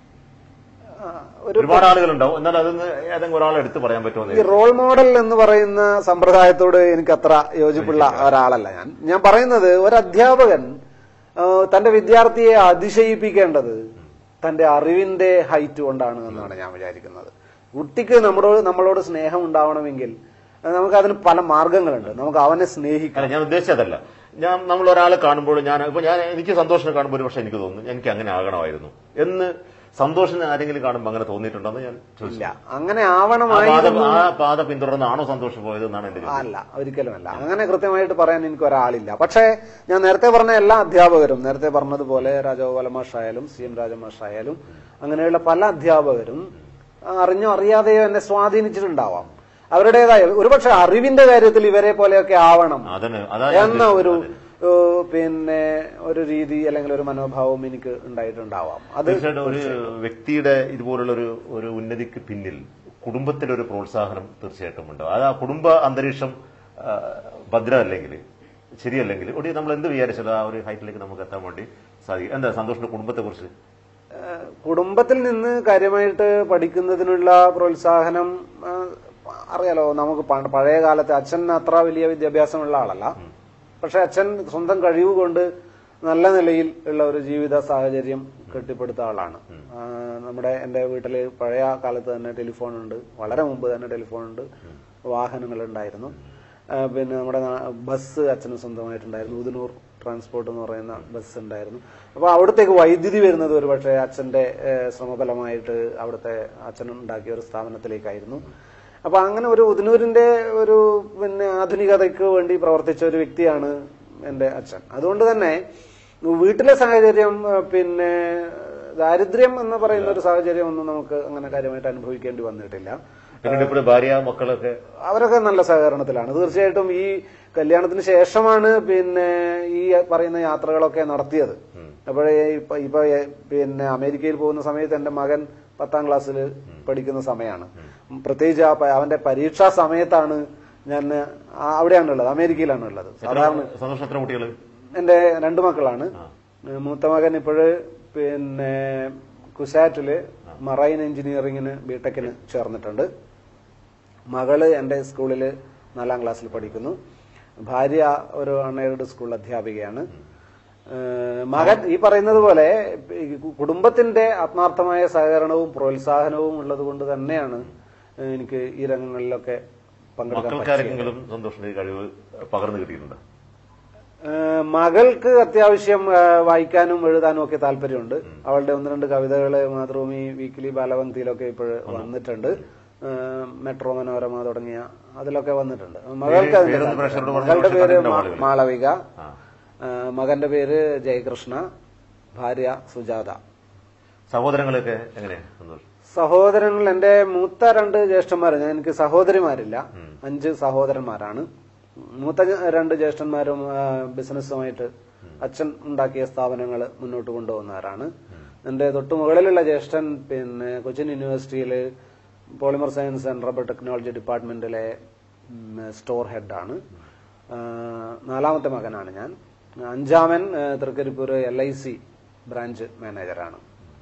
ആ, ഒരു ഒരുപാട് ആളുകളുണ്ടാവും എന്നാൽ അതൊന്ന് ഏതെങ്കിലും ഒരാളെ എടുത്ത് പറയാൻ പറ്റുമോ ഈ റോൾ മോഡൽ എന്ന് പറയുന്ന സമ്പ്രദായത്തോട് എനിക്ക് അത്ര യോജിപ്പുള്ള ഒരാളല്ല ഞാൻ ഞാൻ പറയുന്നത് ഒരു അധ്യാപകൻ ആ, തന്റെ വിദ്യാർത്ഥിയെ അതിശയിപ്പിക്കേണ്ടത് തന്റെ അറിവിന്റെ ഹൈറ്റ് കൊണ്ടാണ് എന്നാണ് ഞാൻ വിചാരിക്കുന്നത് കുട്ടിക്ക് നമ്മളോട് നമ്മളോട് സ്നേഹം ഉണ്ടാവണമെങ്കിൽ ആ, നമുക്ക് അതിന് പല മാർഗങ്ങളുണ്ട് നമുക്ക് അവനെ സ്നേഹിക്കാം അല്ല ഞാൻ ഉദ്ദേശിച്ചതല്ല ഞാൻ നമ്മൾ ഒരാളെ കാണുമ്പോൾ ഞാൻ ഇപ്പൊ ഞാൻ എനിക്ക് സന്തോഷം കാണുമ്പോൾ ഒരു പക്ഷെ എനിക്ക് തോന്നുന്നു എനിക്ക് അങ്ങനെ ആകണമായിരുന്നു എന്ന് സന്തോഷിന് ആരെങ്കിലും കാണുമ്പോൾ അങ്ങനെ തോന്നിയിട്ടുണ്ടോ എന്ന് ഞാൻ ചോദിച്ചു ഇല്ല അങ്ങനെ ആ പാത ആവണമായിരുന്നു ആ പാത പിന്തുടർന്നാണോ സന്തോഷം പോയത് എന്നാണ് എന്റെ ചോദ്യം. അല്ല ഒരിക്കലുമല്ല അങ്ങനെ കൃത്യമായിട്ട് പറയാൻ എനിക്ക് ഒരാളില്ല പക്ഷേ ഞാൻ നേരത്തെ പറഞ്ഞ എല്ലാ അധ്യാപകരും നേരത്തെ പറഞ്ഞതുപോലെ രാജഗോപാല മാഷായാലും സി എം രാജമാഷായാലും അങ്ങനെയുള്ള പല അധ്യാപകരും അറിഞ്ഞോ അറിയാതെയോ എന്നെ സ്വാധീനിച്ചിട്ടുണ്ടാവാം അവരുടേതായ ഒരുപക്ഷെ അറിവിന്റെ കാര്യത്തിൽ ഇവരെ പോലെയൊക്കെ ആവണം അതന്നെ അതാ ഞാൻ എന്ന ഒരു ഉദ്ദേശിച്ചത്. ഏഹ്, പിന്നെ ഒരു രീതി അല്ലെങ്കിൽ ഒരു മനോഭാവം എനിക്ക് ഉണ്ടായിട്ടുണ്ടാവാം അത് തീർച്ചയായിട്ടും ഒരു വ്യക്തിയുടെ ഇതുപോലുള്ള ഒരു ഒരു ഉന്നതിക്ക് പിന്നിൽ കുടുംബത്തിലെ ഒരു പ്രോത്സാഹനം തീർച്ചയായിട്ടും ഉണ്ട് അത് ആ കുടുംബ അന്തരീക്ഷം ആ, ഭദ്രമല്ലെങ്കിൽ ശരിയല്ലെങ്കിൽ ഒടി നമ്മൾ എന്ത് വിചാരിച്ചാലും ആ ഒരു ഹൈറ്റിലേക്ക് നമുക്ക് എത്താൻ വേണ്ടി സാധിക്കും എന്താ സന്തോഷിന്റെ കുടുംബത്തെ കുറിച്ച് ഏഹ് കുടുംബത്തിൽ നിന്ന് കാര്യമായിട്ട് പഠിക്കുന്നതിനുള്ള പ്രോത്സാഹനം ഏഹ് അറിയാലോ നമുക്ക് പ- പഴയ കാലത്ത് അച്ഛൻ അത്ര വലിയ വിദ്യാഭ്യാസമുള്ള ആളല്ല പക്ഷെ അച്ഛൻ സ്വന്തം കഴിവ് കൊണ്ട് നല്ല നിലയിൽ ഉള്ള ഒരു ജീവിത സാഹചര്യം കെട്ടിപ്പടുത്ത ആളാണ് ആ, നമ്മുടെ എന്റെ വീട്ടില് പഴയ കാലത്ത് തന്നെ ടെലിഫോൺ ഉണ്ട് വളരെ മുമ്പ് തന്നെ ടെലിഫോൺ ഉണ്ട് വാഹനങ്ങൾ ഉണ്ടായിരുന്നു ആ, പിന്നെ നമ്മുടെ നാ- ബസ് അച്ഛന് സ്വന്തമായിട്ടുണ്ടായിരുന്നു ഉദനൂർ ട്രാൻസ്പോർട്ട് എന്ന് പറയുന്ന ബസ് ഉണ്ടായിരുന്നു അപ്പൊ അവിടത്തേക്ക് വൈദ്യുതി വരുന്നത് ഒരു പക്ഷേ അച്ഛന്റെ ഏഹ്, ശ്രമഫലമായിട്ട് അവിടുത്തെ അച്ഛൻ ഉണ്ടാക്കിയ ഒരു സ്ഥാപനത്തിലേക്കായിരുന്നു അപ്പൊ അങ്ങനെ ഒരു ഉദനൂരിന്റെ ഒരു പിന്നെ ആധുനികതയ്ക്ക് വേണ്ടി പ്രവർത്തിച്ച ഒരു വ്യക്തിയാണ് എന്റെ അച്ഛൻ അതുകൊണ്ട് തന്നെ വീട്ടിലെ സാഹചര്യം ഏഹ്, പിന്നെ ദാരിദ്ര്യം എന്ന് പറയുന്ന ഒരു സാഹചര്യം ഒന്നും നമുക്ക് അങ്ങനെ കാര്യമായിട്ട് അനുഭവിക്കേണ്ടി വന്നിട്ടില്ല പിന്നീട് ഇപ്പോൾ ഭാര്യ മക്കളൊക്കെ അവരൊക്കെ നല്ല സഹകരണത്തിലാണ് തീർച്ചയായിട്ടും ഈ കല്യാണത്തിന് ശേഷമാണ് പിന്നെ ഈ പറയുന്ന യാത്രകളൊക്കെ നടത്തിയത് അപ്പോഴേ ഇപ്പൊ ഇപ്പൊ എ- പിന്നെ അമേരിക്കയിൽ പോകുന്ന സമയത്ത് എന്റെ മകൻ പത്താം ക്ലാസ്സിൽ പഠിക്കുന്ന സമയമാണ് പ്രത്യേകിച്ച് ആ പ- അവന്റെ പരീക്ഷാ സമയത്താണ് ഞാൻ ആ- അവിടെയാണുള്ളത് അമേരിക്കയിലാണുള്ളത് സാധാരണ സന്തോഷം എത്ര കുട്ടികൾ എന്റെ രണ്ടു മക്കളാണ് മൂത്ത മകൻ ഇപ്പോഴ് പിന്നെ കുസാറ്റില് മറൈൻ എഞ്ചിനീയറിംഗിന് ബിടെക്കിന് ചേർന്നിട്ടുണ്ട് മകള് എന്റെ സ്കൂളിൽ നാലാം ക്ലാസ്സിൽ പഠിക്കുന്നു ഭാര്യ ഒരു അൺഎയ്ഡഡ് സ്കൂൾ അധ്യാപികയാണ് ഏഹ് മകൻ ഈ പറയുന്നത് പോലെ ഈ കുടുംബത്തിന്റെ ആത്മാർത്ഥമായ സഹകരണവും പ്രോത്സാഹനവും ഉള്ളത് കൊണ്ട് തന്നെയാണ് എനിക്ക് ഈ രംഗങ്ങളിലൊക്കെ പങ്കെടുക്കാൻ പറ്റിയത് മക്കൾക്കാരെങ്കിലും സന്തോഷിന്റെ ഈ കഴിവ് പകർന്നു കിട്ടിയിട്ടുണ്ട് ഏഹ് മകൾക്ക് അത്യാവശ്യം ഏഹ് വായിക്കാനും എഴുതാനും ഒക്കെ താല്പര്യമുണ്ട് അവളുടെ ഒന്ന് രണ്ട് കവിതകള് മാതൃഭൂമി വീക്കിലി ബാലവന്തിയിലൊക്കെ ഇപ്പോൾ വന്നിട്ടുണ്ട് ഏഹ് മെട്രോ മനോരമ തുടങ്ങിയ അതിലൊക്കെ വന്നിട്ടുണ്ട് മകൾക്ക് അതിന്റെ പേരൊന്ന് താല്പര്യം. പ്രേക്ഷകരോട് പറഞ്ഞ് മകളുടെ പക്ഷേ പേര് കണ്ടിട്ടുണ്ടോ മാ- ആളുകൾ? മാളവിക ആ. ഏഹ് മകന്റെ പേര് ജയകൃഷ്ണ ഭാര്യ സുജാത സഹോദരങ്ങളൊക്കെ എങ്ങനെയാ സന്തോഷം സഹോദരങ്ങൾ എന്റെ മൂത്ത രണ്ട് ജ്യേഷ്ഠന്മാർ ഞാൻ എനിക്ക് സഹോദരിമാരില്ല അഞ്ച് സഹോദരന്മാരാണ് മൂത്ത ജ- രണ്ട് ജ്യേഷ്ഠന്മാരും ആ, ബിസിനസ്സുമായിട്ട് അച്ഛൻ ഉണ്ടാക്കിയ സ്ഥാപനങ്ങൾ മുന്നോട്ട് കൊണ്ടുപോകുന്നവരാണ് എന്റെ തൊട്ടു മുകളിലുള്ള ജ്യേഷ്ഠൻ പിന്നെ കൊച്ചിൻ യൂണിവേഴ്സിറ്റിയില് polymer science and rubber technology ഡിപ്പാർട്ട്മെന്റിലെ ഉം, സ്റ്റോർ ഹെഡാണ് ആ, നാലാമത്തെ മകനാണ് ഞാൻ അഞ്ചാമൻ ആ, Trikaripur L I C branch മാനേജറാണ്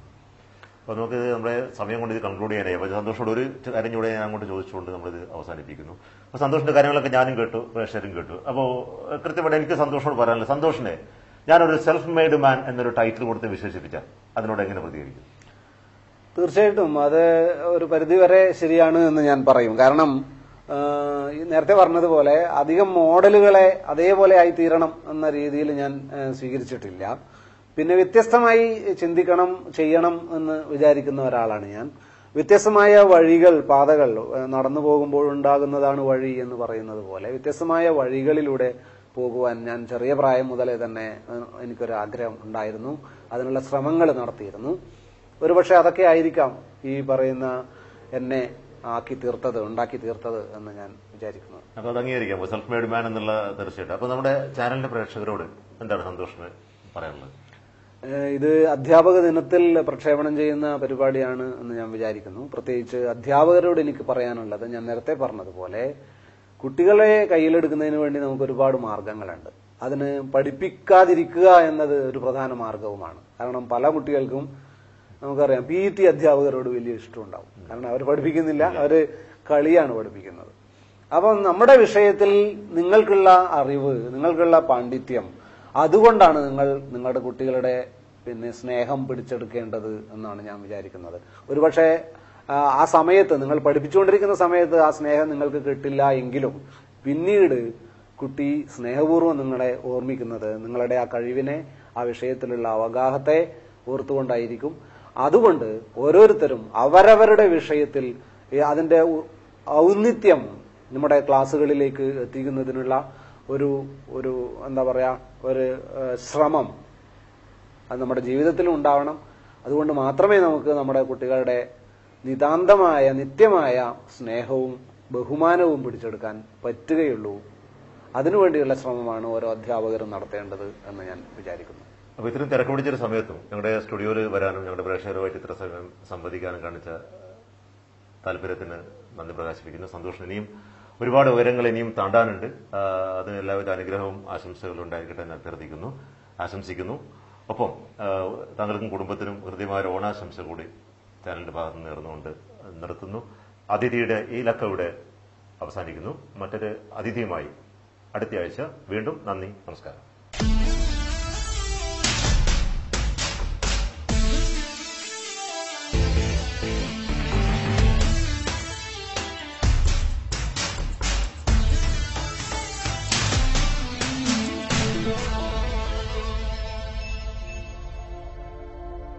അപ്പൊ നമുക്ക് നമ്മുടെ സമയം കൊണ്ട് ഇത് കൺക്ലൂഡ് ചെയ്യാനായി അപ്പൊ സന്തോഷോട് ഒരു കാര്യം കൂടെ ഞാൻ അങ്ങോട്ട് ചോദിച്ചുകൊണ്ട് നമ്മളിത് അവസാനിപ്പിക്കുന്നു അപ്പൊ സന്തോഷിന്റെ കാര്യങ്ങളൊക്കെ ഞാനും കേട്ടു പ്രേക്ഷകരും കേട്ടു അപ്പോ ഏഹ്, കൃത്യമായിട്ട് എനിക്ക് സന്തോഷോട് പറയാനില്ല സന്തോഷിനെ ഞാനൊരു സെൽഫ് മെയ്ഡ് മാൻ എന്നൊരു ടൈറ്റിൽ കൊടുത്ത് വിശേഷിപ്പിച്ചാൽ അതിനോട് എങ്ങനെ പ്രതികരിക്കും തീർച്ചയായിട്ടും അത് ഒരു പരിധിവരെ ശരിയാണ് എന്ന് ഞാൻ പറയും കാരണം ആ, ഈ നേരത്തെ പറഞ്ഞതുപോലെ അധികം മോഡലുകളെ അതേപോലെ ആയി തീരണം എന്ന രീതിയിൽ ഞാൻ ആ, സ്വീകരിച്ചിട്ടില്ല പിന്നെ വ്യത്യസ്തമായി ചിന്തിക്കണം ചെയ്യണം എന്ന് വിചാരിക്കുന്ന ഒരാളാണ് ഞാൻ വ്യത്യസ്തമായ വഴികൾ പാതകൾ ഏഹ്, നടന്നു പോകുമ്പോൾ ഉണ്ടാകുന്നതാണ് വഴി എന്ന് പറയുന്നത് പോലെ വ്യത്യസ്തമായ വഴികളിലൂടെ പോകുവാൻ ഞാൻ ചെറിയ പ്രായം മുതലേ തന്നെ ഏഹ്, എനിക്കൊരു ആഗ്രഹം ഉണ്ടായിരുന്നു അതിനുള്ള ശ്രമങ്ങൾ നടത്തിയിരുന്നു ഒരുപക്ഷെ അതൊക്കെ ആയിരിക്കാം ഈ പറയുന്ന എന്നെ ആക്കി തീർത്തത് ഉണ്ടാക്കി തീർത്തത് എന്ന് ഞാൻ വിചാരിക്കുന്നു അപ്പൊ അത് അംഗീകരിക്കാം സെൽഫ് മെയ്ഡ് മാൻ എന്നുള്ള തീർച്ചയായിട്ടും അപ്പൊ നമ്മുടെ ചാനലിന്റെ പ്രേക്ഷകരോട് എന്താണ് സന്തോഷിന് പറയാനുള്ളത് ഏഹ് ഇത് അധ്യാപക ദിനത്തിൽ പ്രക്ഷേപണം ചെയ്യുന്ന പരിപാടിയാണ് എന്ന് ഞാൻ വിചാരിക്കുന്നു പ്രത്യേകിച്ച് അധ്യാപകരോട് എനിക്ക് പറയാനുള്ളത് ഞാൻ നേരത്തെ പറഞ്ഞതുപോലെ കുട്ടികളെ കയ്യിലെടുക്കുന്നതിന് വേണ്ടി നമുക്ക് ഒരുപാട് മാർഗങ്ങളുണ്ട് അതിന് പഠിപ്പിക്കാതിരിക്കുക എന്നത് ഒരു പ്രധാന മാർഗവുമാണ് കാരണം പല കുട്ടികൾക്കും നമുക്കറിയാം പി ടി അധ്യാപകരോട് വലിയ ഇഷ്ടമുണ്ടാവും കാരണം അവർ പഠിപ്പിക്കുന്നില്ല അവര് കളിയാണ് പഠിപ്പിക്കുന്നത് അപ്പം നമ്മുടെ വിഷയത്തിൽ നിങ്ങൾക്കുള്ള അറിവ് നിങ്ങൾക്കുള്ള പാണ്ഡിത്യം അതുകൊണ്ടാണ് നിങ്ങൾ നിങ്ങളുടെ കുട്ടികളുടെ പിന്നെ സ്നേഹം പിടിച്ചെടുക്കേണ്ടത് എന്നാണ് ഞാൻ വിചാരിക്കുന്നത് ഒരുപക്ഷെ ആ, ആ സമയത്ത് നിങ്ങൾ പഠിപ്പിച്ചുകൊണ്ടിരിക്കുന്ന സമയത്ത് ആ സ്നേഹം നിങ്ങൾക്ക് കിട്ടില്ല എങ്കിലും പിന്നീട് കുട്ടി സ്നേഹപൂർവ്വം നിങ്ങളെ ഓർമ്മിക്കുന്നത് നിങ്ങളുടെ ആ കഴിവിനെ ആ വിഷയത്തിലുള്ള അവഗാഹത്തെ ഓർത്തുകൊണ്ടായിരിക്കും അതുകൊണ്ട് ഓരോരുത്തരും അവരവരുടെ വിഷയത്തിൽ ഈ അതിന്റെ ഉ- ഔന്നിത്യം നമ്മുടെ ക്ലാസ്സുകളിലേക്ക് എത്തിക്കുന്നതിനുള്ള ഒരു ഒരു എന്താ പറയാ ഒരു ഏഹ്, ശ്രമം അത് നമ്മുടെ ജീവിതത്തിലും ഉണ്ടാവണം അതുകൊണ്ട് മാത്രമേ നമുക്ക് നമ്മുടെ കുട്ടികളുടെ നിതാന്തമായ നിത്യമായ സ്നേഹവും ബഹുമാനവും പിടിച്ചെടുക്കാൻ പറ്റുകയുള്ളൂ അതിനുവേണ്ടിയുള്ള ശ്രമമാണ് ഓരോ അധ്യാപകരും നടത്തേണ്ടത് എന്ന് ഞാൻ വിചാരിക്കുന്നു അപ്പൊ ഇത്രയും തിരക്ക് പിടിച്ചൊരു സമയത്തും ഞങ്ങളുടെ സ്റ്റുഡിയോയിൽ വരാനും ഞങ്ങളുടെ പ്രേക്ഷകരുമായിട്ട് ഇത്ര സമയം സംവദിക്കാനും കാണിച്ച താല്പര്യത്തിന് നന്ദി പ്രകാശിപ്പിക്കുന്നു സന്തോഷം ഇനിയും ഒരുപാട് ഉയരങ്ങൾ ഇനിയും താണ്ടാനുണ്ട് ആ, അതിന് എല്ലാവിധ അനുഗ്രഹവും ആശംസകളും ഉണ്ടായിരിക്കട്ടെ എന്ന് അഭ്യർത്ഥിക്കുന്നു ആശംസിക്കുന്നു ഒപ്പം ആ, താങ്കൾക്കും കുടുംബത്തിനും ഹൃദ്യമായ ഒരു ഓണാശംസ കൂടി ചാനലിന്റെ ഭാഗത്ത് നിന്ന് നേർന്നുകൊണ്ട് നിർത്തുന്നു അതിഥിയുടെ ഈ ലക്ക ഇവിടെ അവസാനിക്കുന്നു മറ്റൊരു അതിഥിയുമായി അടുത്ത ആഴ്ച വീണ്ടും നന്ദി നമസ്കാരം